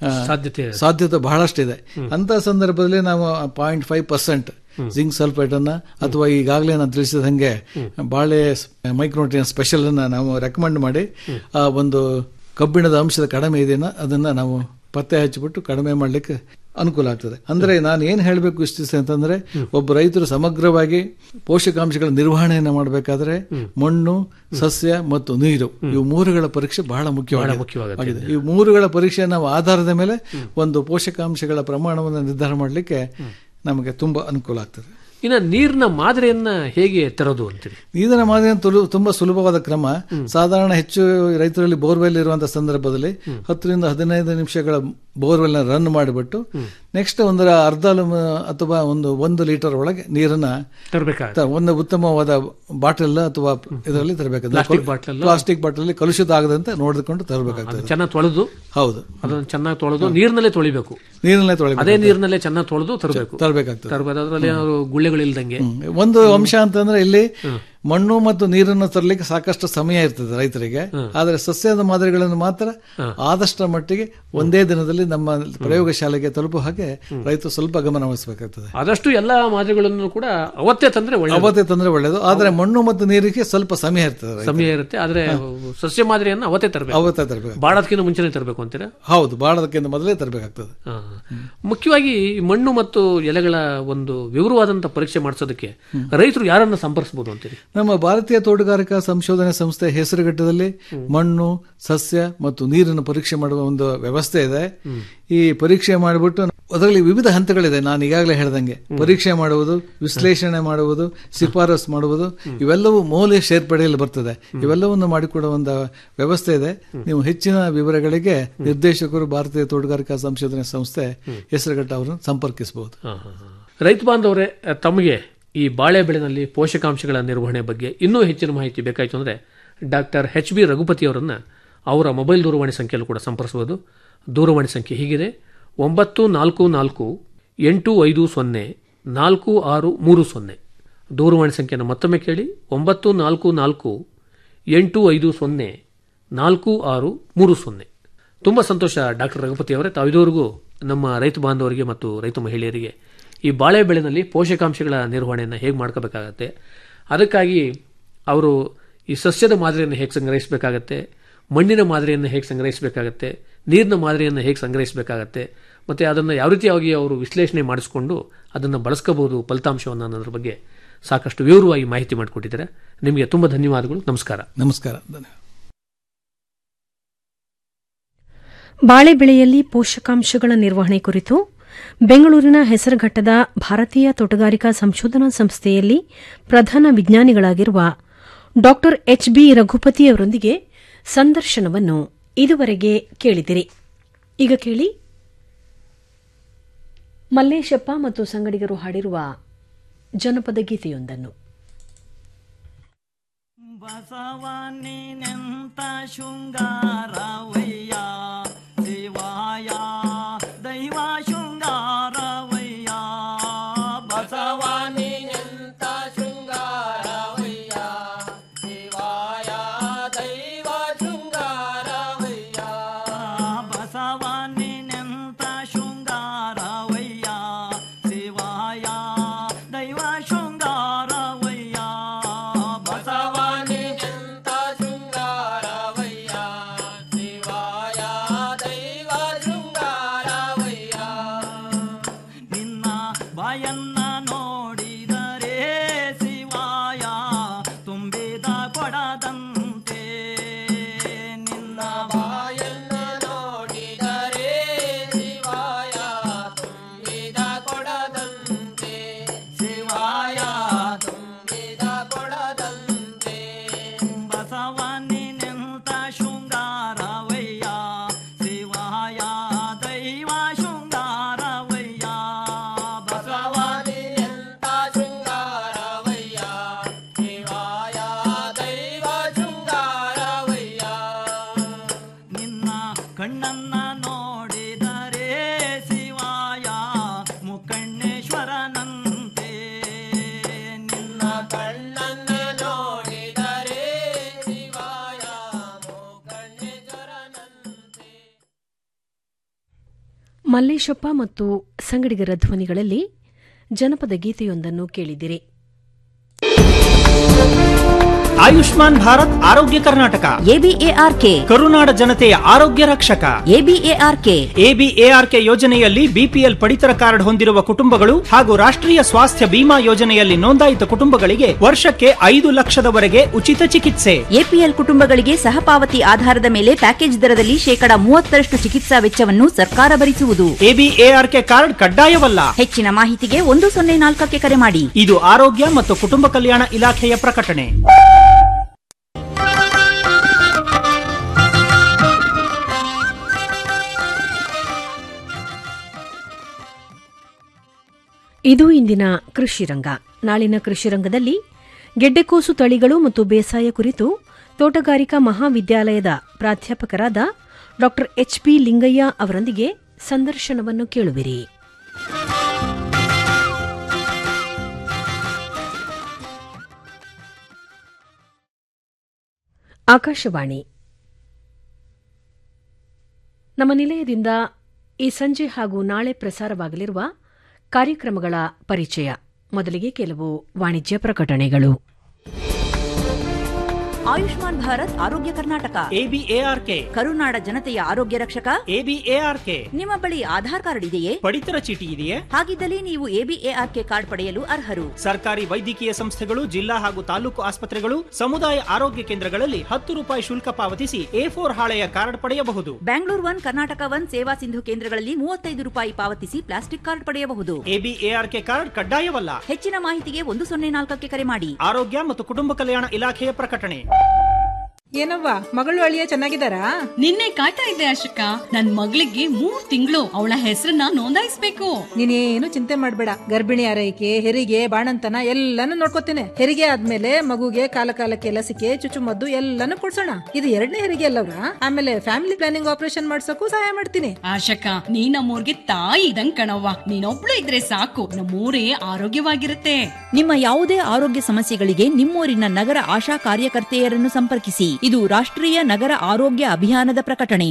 ಆ, ಸಾಧ್ಯತೆ ಸಾಧ್ಯತೆ ಬಹಳಷ್ಟಿದೆ ಅಂತ ಸಂದರ್ಭದಲ್ಲಿ ನಾವು point five percent zinc sulphate ಅನ್ನ ಅಥವಾ ಈಗಾಗಲೇ ನಾನು ತಿಳಿಸಿದಂಗೆ ಬಾಳೆ ಮೈಕ್ರೋಟಿಯನ್ ಸ್ಪೆಷಲ್ ಅನ್ನ ನಾವು ರೆಕಮೆಂಡ್ ಮಾಡಿ ಆ ಒಂದು ಕಬ್ಬಿಣದ ಅಂಶದ ಕಡಿಮೆ ಇದೆಯನ್ನ ಅದನ್ನ ನಾವು ಪತ್ತೆ ಹಚ್ಚಿಬಿಟ್ಟು ಕಡಿಮೆ ಮಾಡಲಿಕ್ಕೆ ಅನುಕೂಲ ಆಗ್ತದೆ ಅಂದ್ರೆ ನಾನು ಏನ್ ಹೇಳಬೇಕು ಇಷ್ಟಿಸ್ತೇನೆ ಅಂತಂದ್ರೆ ಒಬ್ಬ ರೈತರು ಸಮಗ್ರವಾಗಿ ಪೋಷಕಾಂಶಗಳ ನಿರ್ವಹಣೆಯನ್ನು ಮಾಡಬೇಕಾದ್ರೆ ಮಣ್ಣು ಸಸ್ಯ ಮತ್ತು ನೀರು ಇವು ಮೂರುಗಳ ಪರೀಕ್ಷೆ ಬಹಳ ಮುಖ್ಯವಾಗಿದೆ ಮುಖ್ಯವಾಗುತ್ತೆ. ಆಗಿದೆ. ಈ ಮೂರುಗಳ ಪರೀಕ್ಷೆ ನಾವು ಆಧಾರದ ಮೇಲೆ ಒಂದು ಪೋಷಕಾಂಶಗಳ ಪ್ರಮಾಣವನ್ನು ನಿರ್ಧಾರ ಮಾಡಲಿಕ್ಕೆ ನಮಗೆ ತುಂಬಾ ಅನುಕೂಲ ಆಗ್ತದೆ ಇನ್ನು ನೀರಿನ ಮಾದರಿಯನ್ನ ಹೇಗೆ ತರೋದು ಅಂತೀರಿ ನೀರಿನ ಮಾದರಿ ತುಲು ತುಂಬಾ ಸುಲಭವಾದ ಕ್ರಮ ಸಾಧಾರಣ ಹೆಚ್ಚು ರೈತರಲ್ಲಿ ಬೋರ್ವೆಲ್ ಇರುವಂತಹ ಸಂದರ್ಭದಲ್ಲಿ ಹತ್ತರಿಂದ ಹದಿನೈದು ನಿಮಿಷಗಳ ಬೋರ್ವೆಲ್ ರನ್ ಮಾಡಿಬಿಟ್ಟು ನೆಕ್ಸ್ಟ್ ಒಂದರ ಅರ್ಧ ಲು- ಅಥವಾ ಒಂದು ಒಂದು ಲೀಟರ್ ಒಳಗೆ ನೀರನ್ನ ತರಬೇಕಾಗುತ್ತೆ ತ- ಒಂದು ಉತ್ತಮವಾದ ಬಾಟಲ್ ಅಥವಾ ಇದರಲ್ಲಿ ತರಬೇಕಾಗ್ತದೆ Plastic bottle? ಪ್ಲಾಸ್ಟಿಕ್ ಬಾಟಲ್ ಕಲುಷಿತ ಆಗದಂತೆ ನೋಡಿಕೊಂಡು ತರಬೇಕಾಗ್ತದೆ ಚೆನ್ನಾಗಿ ತೊಳೆದು ಹೌದು ಅದನ್ನು ಚೆನ್ನಾಗಿ ತೊಳೆದು ನೀರಿನಲ್ಲೇ ತೊಳಿಬೇಕು ನೀರನ್ನೇ ತೊಳಿ ಅದೇ ನೀರಿನಲ್ಲೇ ಚೆನ್ನಾಗಿ ತೊಳೆದು ತರಬೇಕು ತರಬೇಕಾಗ್ತದೆ ತರಬೇಕು ಅದರಲ್ಲಿ ಏನಾದ್ರು ಗುಳ್ಳೆಗಳಿಲ್ದಂಗೆ ಒಂದು ಅಂಶ ಅಂತಂದ್ರೆ ಇಲ್ಲಿ ಮಣ್ಣು ಮತ್ತು ನೀರನ್ನು ತರಲಿಕ್ಕೆ ಸಾಕಷ್ಟು ಸಮಯ ಇರ್ತದೆ ರೈತರಿಗೆ ಆದರೆ ಸಸ್ಯದ ಮಾದರಿಗಳನ್ನು ಮಾತ್ರ ಆದಷ್ಟರ ಮಟ್ಟಿಗೆ ಒಂದೇ ದಿನದಲ್ಲಿ ನಮ್ಮ ಪ್ರಯೋಗಶಾಲೆಗೆ ತಲುಪುವ ಹಾಗೆ ರೈತರು ಸ್ವಲ್ಪ ಗಮನ ವಹಿಸಬೇಕಾಗ್ತದೆ ಆದಷ್ಟು ಎಲ್ಲಾ ಮಾದರಿಗಳನ್ನು ಕೂಡ ಅವತ್ತೇ ತಂದ್ರೆ ಒಳ್ಳೆ ಅವತ್ತೇ ತಂದ್ರೆ ಒಳ್ಳೇದು ಆದರೆ ಮಣ್ಣು ಮತ್ತು ನೀರಿಗೆ ಸ್ವಲ್ಪ ಸಮಯ ಇರ್ತದೆ ರೈತರಿಗೆ. ಸಮಯ ಇರುತ್ತೆ ಆದ್ರೆ ಸಸ್ಯ ಮಾದರಿಯನ್ನು ಅವತ್ತೇ ತರಬೇಕು ಅವತ್ತೇ ತರಬೇಕು ಬಾಡೋದಕ್ಕಿಂತ ಮುಂಚೆನೆ ತರಬೇಕು ಅಂತೀರಾ ಹೌದು ಬಾಳದಕ್ಕಿಂತ ಮೊದಲೇ ತರಬೇಕಾಗ್ತದೆ ಹಾ. ಮುಖ್ಯವಾಗಿ ಈ ಮಣ್ಣು ಮತ್ತು ಎಲೆಗಳ ಒಂದು ವಿವರವಾದಂತಹ ಪರೀಕ್ಷೆ ಮಾಡಿಸೋದಕ್ಕೆ ರೈತರು ಯಾರನ್ನ ಸಂಪರ್ಕಿಸಬಹುದು ಅಂತೀರಿ ನಮ್ಮ ಭಾರತೀಯ ತೋಟಗಾರಿಕಾ ಸಂಶೋಧನೆ ಸಂಸ್ಥೆ ಹೆಸರುಘಟ್ಟದಲ್ಲಿ ಮಣ್ಣು ಸಸ್ಯ ಮತ್ತು ನೀರನ್ನು ಪರೀಕ್ಷೆ ಮಾಡುವ ಒಂದು ವ್ಯವಸ್ಥೆ ಇದೆ ಈ ಪರೀಕ್ಷೆ ಮಾಡಿಬಿಟ್ಟು ಅದರಲ್ಲಿ ವಿವಿಧ ಹಂತಗಳಿದೆ ನಾನು ಈಗಾಗಲೇ ಹೇಳ್ದಂಗೆ ಪರೀಕ್ಷೆ ಮಾಡುವುದು ವಿಶ್ಲೇಷಣೆ ಮಾಡುವುದು ಶಿಫಾರಸ್ ಮಾಡುವುದು ಇವೆಲ್ಲವೂ ಮೌಲ್ಯ ಸೇರ್ಪಡೆಯಲ್ಲಿ ಬರ್ತದೆ ಇವೆಲ್ಲವನ್ನು ಮಾಡಿಕೊಡುವ ಒಂದು ವ್ಯವಸ್ಥೆ ಇದೆ ನೀವು ಹೆಚ್ಚಿನ ವಿವರಗಳಿಗೆ ನಿರ್ದೇಶಕರು ಭಾರತೀಯ ತೋಟಗಾರಿಕಾ ಸಂಶೋಧನೆ ಸಂಸ್ಥೆ ಹೆಸರುಘಟ್ಟ ಅವರನ್ನು ಸಂಪರ್ಕಿಸಬಹುದು ಹಾ, ಹಾ, ಹಾ. ರೈತ ಬಾಂಧವರೇ ತಮಗೆ ಈ ಬಾಳೆ ಬೆಳೆನಲ್ಲಿ ಪೋಷಕಾಂಶಗಳ ನಿರ್ವಹಣೆ ಬಗ್ಗೆ ಇನ್ನೂ ಹೆಚ್ಚಿನ ಮಾಹಿತಿ ಬೇಕಾಯಿತು ಅಂದರೆ ಡಾಕ್ಟರ್ ಎಚ್ ಬಿ ರಘುಪತಿ ಅವರನ್ನು ಅವರ ಮೊಬೈಲ್ ದೂರವಾಣಿ ಸಂಖ್ಯೆಯಲ್ಲೂ ಕೂಡ ಸಂಪರ್ಸಬಹುದು ದೂರವಾಣಿ ಸಂಖ್ಯೆ ಹೀಗಿದೆ ಒಂಬತ್ತು ನಾಲ್ಕು ನಾಲ್ಕು ಎಂಟು ಐದು ಸೊನ್ನೆ ನಾಲ್ಕು ಆರು ಮೂರು ಸೊನ್ನೆ ದೂರವಾಣಿ ಸಂಖ್ಯೆಯನ್ನು ಮತ್ತೊಮ್ಮೆ ಕೇಳಿ ಒಂಬತ್ತು ನಾಲ್ಕು ನಾಲ್ಕು ಎಂಟು ಐದು ಸೊನ್ನೆ ನಾಲ್ಕು ಆರು ಮೂರು ಸೊನ್ನೆ ತುಂಬ ಸಂತೋಷ ಡಾಕ್ಟರ್ ರಘುಪತಿ ಅವರೇ ತಾವು ಇದುವರೆಗೂ ನಮ್ಮ ರೈತ ಬಾಂಧವರಿಗೆ ಮತ್ತು ರೈತ ಮಹಿಳೆಯರಿಗೆ ಈ ಬಾಳೆ ಬೆಳೆನಲ್ಲಿ ಪೋಷಕಾಂಶಗಳ ನಿರ್ವಹಣೆಯನ್ನು ಹೇಗೆ ಮಾಡ್ಕೋಬೇಕಾಗತ್ತೆ ಅದಕ್ಕಾಗಿ ಅವರು ಈ ಸಸ್ಯದ ಮಾದರಿಯನ್ನು ಹೇಗೆ ಸಂಗ್ರಹಿಸಬೇಕಾಗತ್ತೆ ಮಣ್ಣಿನ ಮಾದರಿಯನ್ನು ಹೇಗೆ ಸಂಗ್ರಹಿಸಬೇಕಾಗತ್ತೆ ನೀರಿನ ಮಾದರಿಯನ್ನು ಹೇಗೆ ಸಂಗ್ರಹಿಸಬೇಕಾಗತ್ತೆ ಮತ್ತು ಅದನ್ನು ಯಾವ ರೀತಿಯಾಗಿ ಅವರು ವಿಶ್ಲೇಷಣೆ ಮಾಡಿಸ್ಕೊಂಡು ಅದನ್ನು ಬಳಸ್ಕೋಬಹುದು ಫಲಿತಾಂಶವನ್ನು ಅನ್ನೋದ್ರ ಬಗ್ಗೆ ಸಾಕಷ್ಟು ವಿವರವಾಗಿ ಮಾಹಿತಿ ಮಾಡಿಕೊಟ್ಟಿದ್ದಾರೆ ನಿಮಗೆ ತುಂಬ ಧನ್ಯವಾದಗಳು ನಮಸ್ಕಾರ ನಮಸ್ಕಾರ ಧನ್ಯವಾದ ಬಾಳೆ ಬೆಳೆಯಲ್ಲಿ ಪೋಷಕಾಂಶಗಳ ನಿರ್ವಹಣೆ ಕುರಿತು ಬೆಂಗಳೂರಿನ ಹೆಸರುಘಟ್ಟದ ಭಾರತೀಯ ತೋಟಗಾರಿಕಾ ಸಂಶೋಧನಾ ಸಂಸ್ಥೆಯಲ್ಲಿ ಪ್ರಧಾನ ವಿಜ್ಞಾನಿಗಳಾಗಿರುವ ಡಾ ಎಚ್ ಬಿ ರಘುಪತಿ ಅವರೊಂದಿಗೆ ಸಂದರ್ಶನವನ್ನು ಇದುವರೆಗೆ ಕೇಳಿದಿರಿ ಈಗ ಕೇಳಿ ಮಲ್ಲೇಶಪ್ಪ ಮತ್ತು ಸಂಗಡಿಗರು ಹಾಡಿರುವ ಜನಪದ ಗೀತೆಯೊಂದನ್ನು ಬಸವನಿನೆಂತ ಶೃಂಗಾರವಯ್ಯ ಶಿವಾಯ ದೈವ ಶೃಂಗಾರವಯ್ಯ ಬಸವನಿನೆಂತ ಶೃಂಗಾರವಯ್ಯ ಶಿವಾಯ ದೈವ ಶೃಂಗಾರವಯ್ಯ ಬಸವನಿನೆಂತ ಶೃಂಗಾರವಯ್ಯ ಶಿವಾಯ ದೈವ ಶೃಂಗಾರವಯ್ಯ ಬಸವನಿನೆಂತ ಶೃಂಗಾರವಯ್ಯ ಶಿವಾಯ ಮಲ್ಲೇಶಪ್ಪ ಮತ್ತು ಸಂಗಡಿಗರ ಧ್ವನಿಗಳಲ್ಲಿ ಜನಪದ ಗೀತೆಯೊಂದನ್ನು ಕೇಳಿದಿರಿ ಆಯುಷ್ಮಾನ್ ಭಾರತ್ ಆರೋಗ್ಯ ಕರ್ನಾಟಕ ಎಬಿಎಆರ್ಕೆ ಕರುನಾಡ ಜನತೆಯ ಆರೋಗ್ಯ ರಕ್ಷಕ ಎಬಿಎಆರ್ಕೆ ಎಬಿಎಆರ್ಕೆ ಯೋಜನೆಯಲ್ಲಿ ಬಿಪಿಎಲ್ ಪಡಿತರ ಕಾರ್ಡ್ ಹೊಂದಿರುವ ಕುಟುಂಬಗಳು ಹಾಗೂ ರಾಷ್ಟ್ರೀಯ ಸ್ವಾಸ್ಥ್ಯ ಬಿಮಾ ಯೋಜನೆಯಲ್ಲಿ ನೋಂದಾಯಿತ ಕುಟುಂಬಗಳಿಗೆ ವರ್ಷಕ್ಕೆ ಐದು ಲಕ್ಷದವರೆಗೆ ಉಚಿತ ಚಿಕಿತ್ಸೆ ಎಪಿಎಲ್ ಕುಟುಂಬಗಳಿಗೆ ಸಹಪಾವತಿ ಆಧಾರದ ಮೇಲೆ ಪ್ಯಾಕೇಜ್ ದರದಲ್ಲಿ ಶೇಕಡಾ ಮೂವತ್ತರಷ್ಟು ಚಿಕಿತ್ಸಾ ವೆಚ್ಚವನ್ನು ಸರ್ಕಾರ ಭರಿಸುವುದು ಎಬಿಎಆರ್ಕೆ ಕಾರ್ಡ್ ಕಡ್ಡಾಯವಲ್ಲ ಹೆಚ್ಚಿನ ಮಾಹಿತಿಗೆ ಒಂದು ಸೊನ್ನೆ ನಾಲ್ಕಕ್ಕೆ ಕರೆ ಮಾಡಿ ಇದು ಆರೋಗ್ಯ ಮತ್ತು ಕುಟುಂಬ ಕಲ್ಯಾಣ ಇಲಾಖೆಯ ಪ್ರಕಟಣೆ ಇದು ಇಂದಿನ ಕೃಷಿ ರಂಗ ನಾಳಿನ ಕೃಷಿ ರಂಗದಲ್ಲಿ ಗೆಡ್ಡೆಕೋಸು ತಳಿಗಳು ಮತ್ತು ಬೇಸಾಯ ಕುರಿತು ತೋಟಗಾರಿಕಾ ಮಹಾವಿದ್ಯಾಲಯದ ಪ್ರಾಧ್ಯಾಪಕರಾದ ಡಾ ಎಚ್ಪಿ ಲಿಂಗಯ್ಯ ಅವರೊಂದಿಗೆ ಸಂದರ್ಶನವನ್ನು ಕೇಳುವಿರಿ ಆಕಾಶವಾಣಿ ನಮ್ಮ ನಿಲಯದಿಂದ ಈ ಸಂಜೆ ಹಾಗೂ ನಾಳೆ ಪ್ರಸಾರವಾಗಲಿರುವ ಕಾರ್ಯಕ್ರಮಗಳ ಪರಿಚಯ ಮೊದಲಿಗೆ ಕೆಲವು ವಾಣಿಜ್ಯ ಪ್ರಕಟಣೆಗಳು ಆಯುಷ್ಮಾನ್ ಭಾರತ್ ಆರೋಗ್ಯ ಕರ್ನಾಟಕ ಎಬಿಎಆರ್ಕೆ ಕರುನಾಡ ಜನತೆಯ ಆರೋಗ್ಯ ರಕ್ಷಕ ಎಬಿಎಆರ್ಕೆ ನಿಮ್ಮ ಬಳಿ ಆಧಾರ್ ಕಾರ್ಡ್ ಇದೆಯೇ ಪಡಿತರ ಚೀಟಿ ಇದೆಯೇ ಹಾಗಿದ್ದಲ್ಲಿ ನೀವು ಎಬಿಎಆರ್ಕೆ ಕಾರ್ಡ್ ಪಡೆಯಲು ಅರ್ಹರು ಸರ್ಕಾರಿ ವೈದ್ಯಕೀಯ ಸಂಸ್ಥೆಗಳು ಜಿಲ್ಲಾ ಹಾಗೂ ತಾಲೂಕು ಆಸ್ಪತ್ರೆಗಳು ಸಮುದಾಯ ಆರೋಗ್ಯ ಕೇಂದ್ರಗಳಲ್ಲಿ ಹತ್ತು ರೂಪಾಯಿ ಶುಲ್ಕ ಪಾವತಿಸಿ ಎ ಫೋರ್ ಹಾಳೆಯ ಕಾರ್ಡ್ ಪಡೆಯಬಹುದು ಬ್ಯಾಂಗ್ಳೂರ್ ಒನ್ ಕರ್ನಾಟಕ ಒನ್ ಸೇವಾ ಸಿಂಧು ಕೇಂದ್ರಗಳಲ್ಲಿ ಮೂವತ್ತೈದು ರೂಪಾಯಿ ಪಾವತಿಸಿ ಪ್ಲಾಸ್ಟಿಕ್ ಕಾರ್ಡ್ ಪಡೆಯಬಹುದು ಎಬಿಎಆರ್ಕೆ ಕಾರ್ಡ್ ಕಡ್ಡಾಯವಲ್ಲ ಹೆಚ್ಚಿನ ಮಾಹಿತಿಗೆ ಒಂದು ಸೊನ್ನೆ ನಾಲ್ಕಕ್ಕೆ ಕರೆ ಮಾಡಿ ಆರೋಗ್ಯ ಮತ್ತು ಕುಟುಂಬ ಕಲ್ಯಾಣ ಇಲಾಖೆಯ ಪ್ರಕಟಣೆ ಏನವ್ವ ಮಗಳು ಅಳಿಯ ಚೆನ್ನಾಗಿದ್ದಾರಾ ನಿನ್ನೆ ಕಾಯ್ತಾ ಇದ್ದೆ ಅಶೋಕ ನನ್ ಮಗಳಿಗೆ ಮೂರ್ ತಿಂಗಳು ಅವಳ ಹೆಸರನ್ನ ನೋಂದಾಯಿಸ್ಬೇಕು ನೀನೇನು ಚಿಂತೆ ಮಾಡಬೇಡ ಗರ್ಭಿಣಿ ಆರೈಕೆ ಹೆರಿಗೆ ಬಾಣಂತನ ಎಲ್ಲಾನು ನೋಡ್ಕೋತೇನೆ ಹೆರಿಗೆ ಆದ್ಮೇಲೆ ಮಗುಗೆ ಕಾಲ ಕಾಲಕ್ಕೆ ಲಸಿಕೆ ಚುಚ್ಚುಮದ್ದು ಎಲ್ಲಾನು ಕೊಡ್ಸೋಣ ಇದು ಎರಡನೇ ಹೆರಿಗೆ ಅಲ್ಲವ್ರ ಆಮೇಲೆ ಫ್ಯಾಮಿಲಿ ಪ್ಲಾನಿಂಗ್ ಆಪರೇಷನ್ ಮಾಡ್ಸಕ್ಕೂ ಸಹಾಯ ಮಾಡ್ತೀನಿ ಆಶಕ ನೀ ನಮ್ಮೂರ್ಗೆ ತಾಯಿ ಇದಂಗ್ ಕಣವ್ವ ನೀನೊಬ್ಳು ಇದ್ರೆ ಸಾಕು ನಮ್ಮೂರೇ ಆರೋಗ್ಯವಾಗಿರುತ್ತೆ ನಿಮ್ಮ ಯಾವುದೇ ಆರೋಗ್ಯ ಸಮಸ್ಯೆಗಳಿಗೆ ನಿಮ್ಮೂರಿನ ನಗರ ಆಶಾ ಕಾರ್ಯಕರ್ತೆಯರನ್ನು ಸಂಪರ್ಕಿಸಿ ಇದು ರಾಷ್ಟ್ರೀಯ ನಗರ ಆರೋಗ್ಯ ಅಭಿಯಾನದ ಪ್ರಕಟಣೆ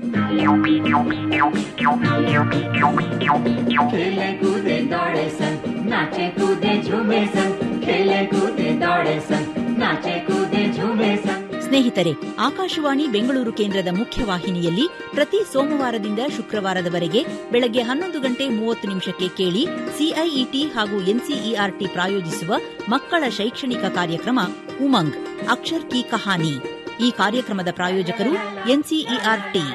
खेले कूदे दौड़े सन नाचे कूदे झूमे सन खेले कूदे दौड़े सन नाचे कूदे झूमे सन ಸ್ನೇಹಿತರೆ ಆಕಾಶವಾಣಿ ಬೆಂಗಳೂರು ಕೇಂದ್ರದ ಮುಖ್ಯವಾಹಿನಿಯಲ್ಲಿ ಪ್ರತಿ ಸೋಮವಾರದಿಂದ ಶುಕ್ರವಾರದವರೆಗೆ ಬೆಳಗ್ಗೆ ಹನ್ನೊಂದು ಗಂಟೆ ಮೂವತ್ತು ನಿಮಿಷಕ್ಕೆ ಕೇಳಿ ಸಿಐಇಟಿ ಹಾಗೂ ಎನ್ಸಿಇಆರ್ಟಿ ಪ್ರಾಯೋಜಿಸುವ ಮಕ್ಕಳ ಶೈಕ್ಷಣಿಕ ಕಾರ್ಯಕ್ರಮ ಉಮಂಗ್ ಅಕ್ಷರ್ ಕಿ ಕಹಾನಿ ಈ ಕಾರ್ಯಕ್ರಮದ ಪ್ರಾಯೋಜಕರು ಎನ್ಸಿಇಆರ್ಟಿ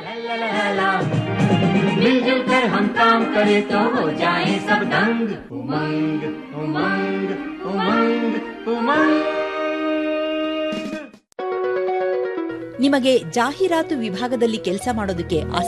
मिलजुल कर हम काम करें तो हो जाए सब दंग उमंग उमंग उमंग उमंग ನಿಮಗೆ ಜಾಹೀರಾತು ವಿಭಾಗದಲ್ಲಿ ಕೆಲಸ ಮಾಡೋದಕ್ಕೆ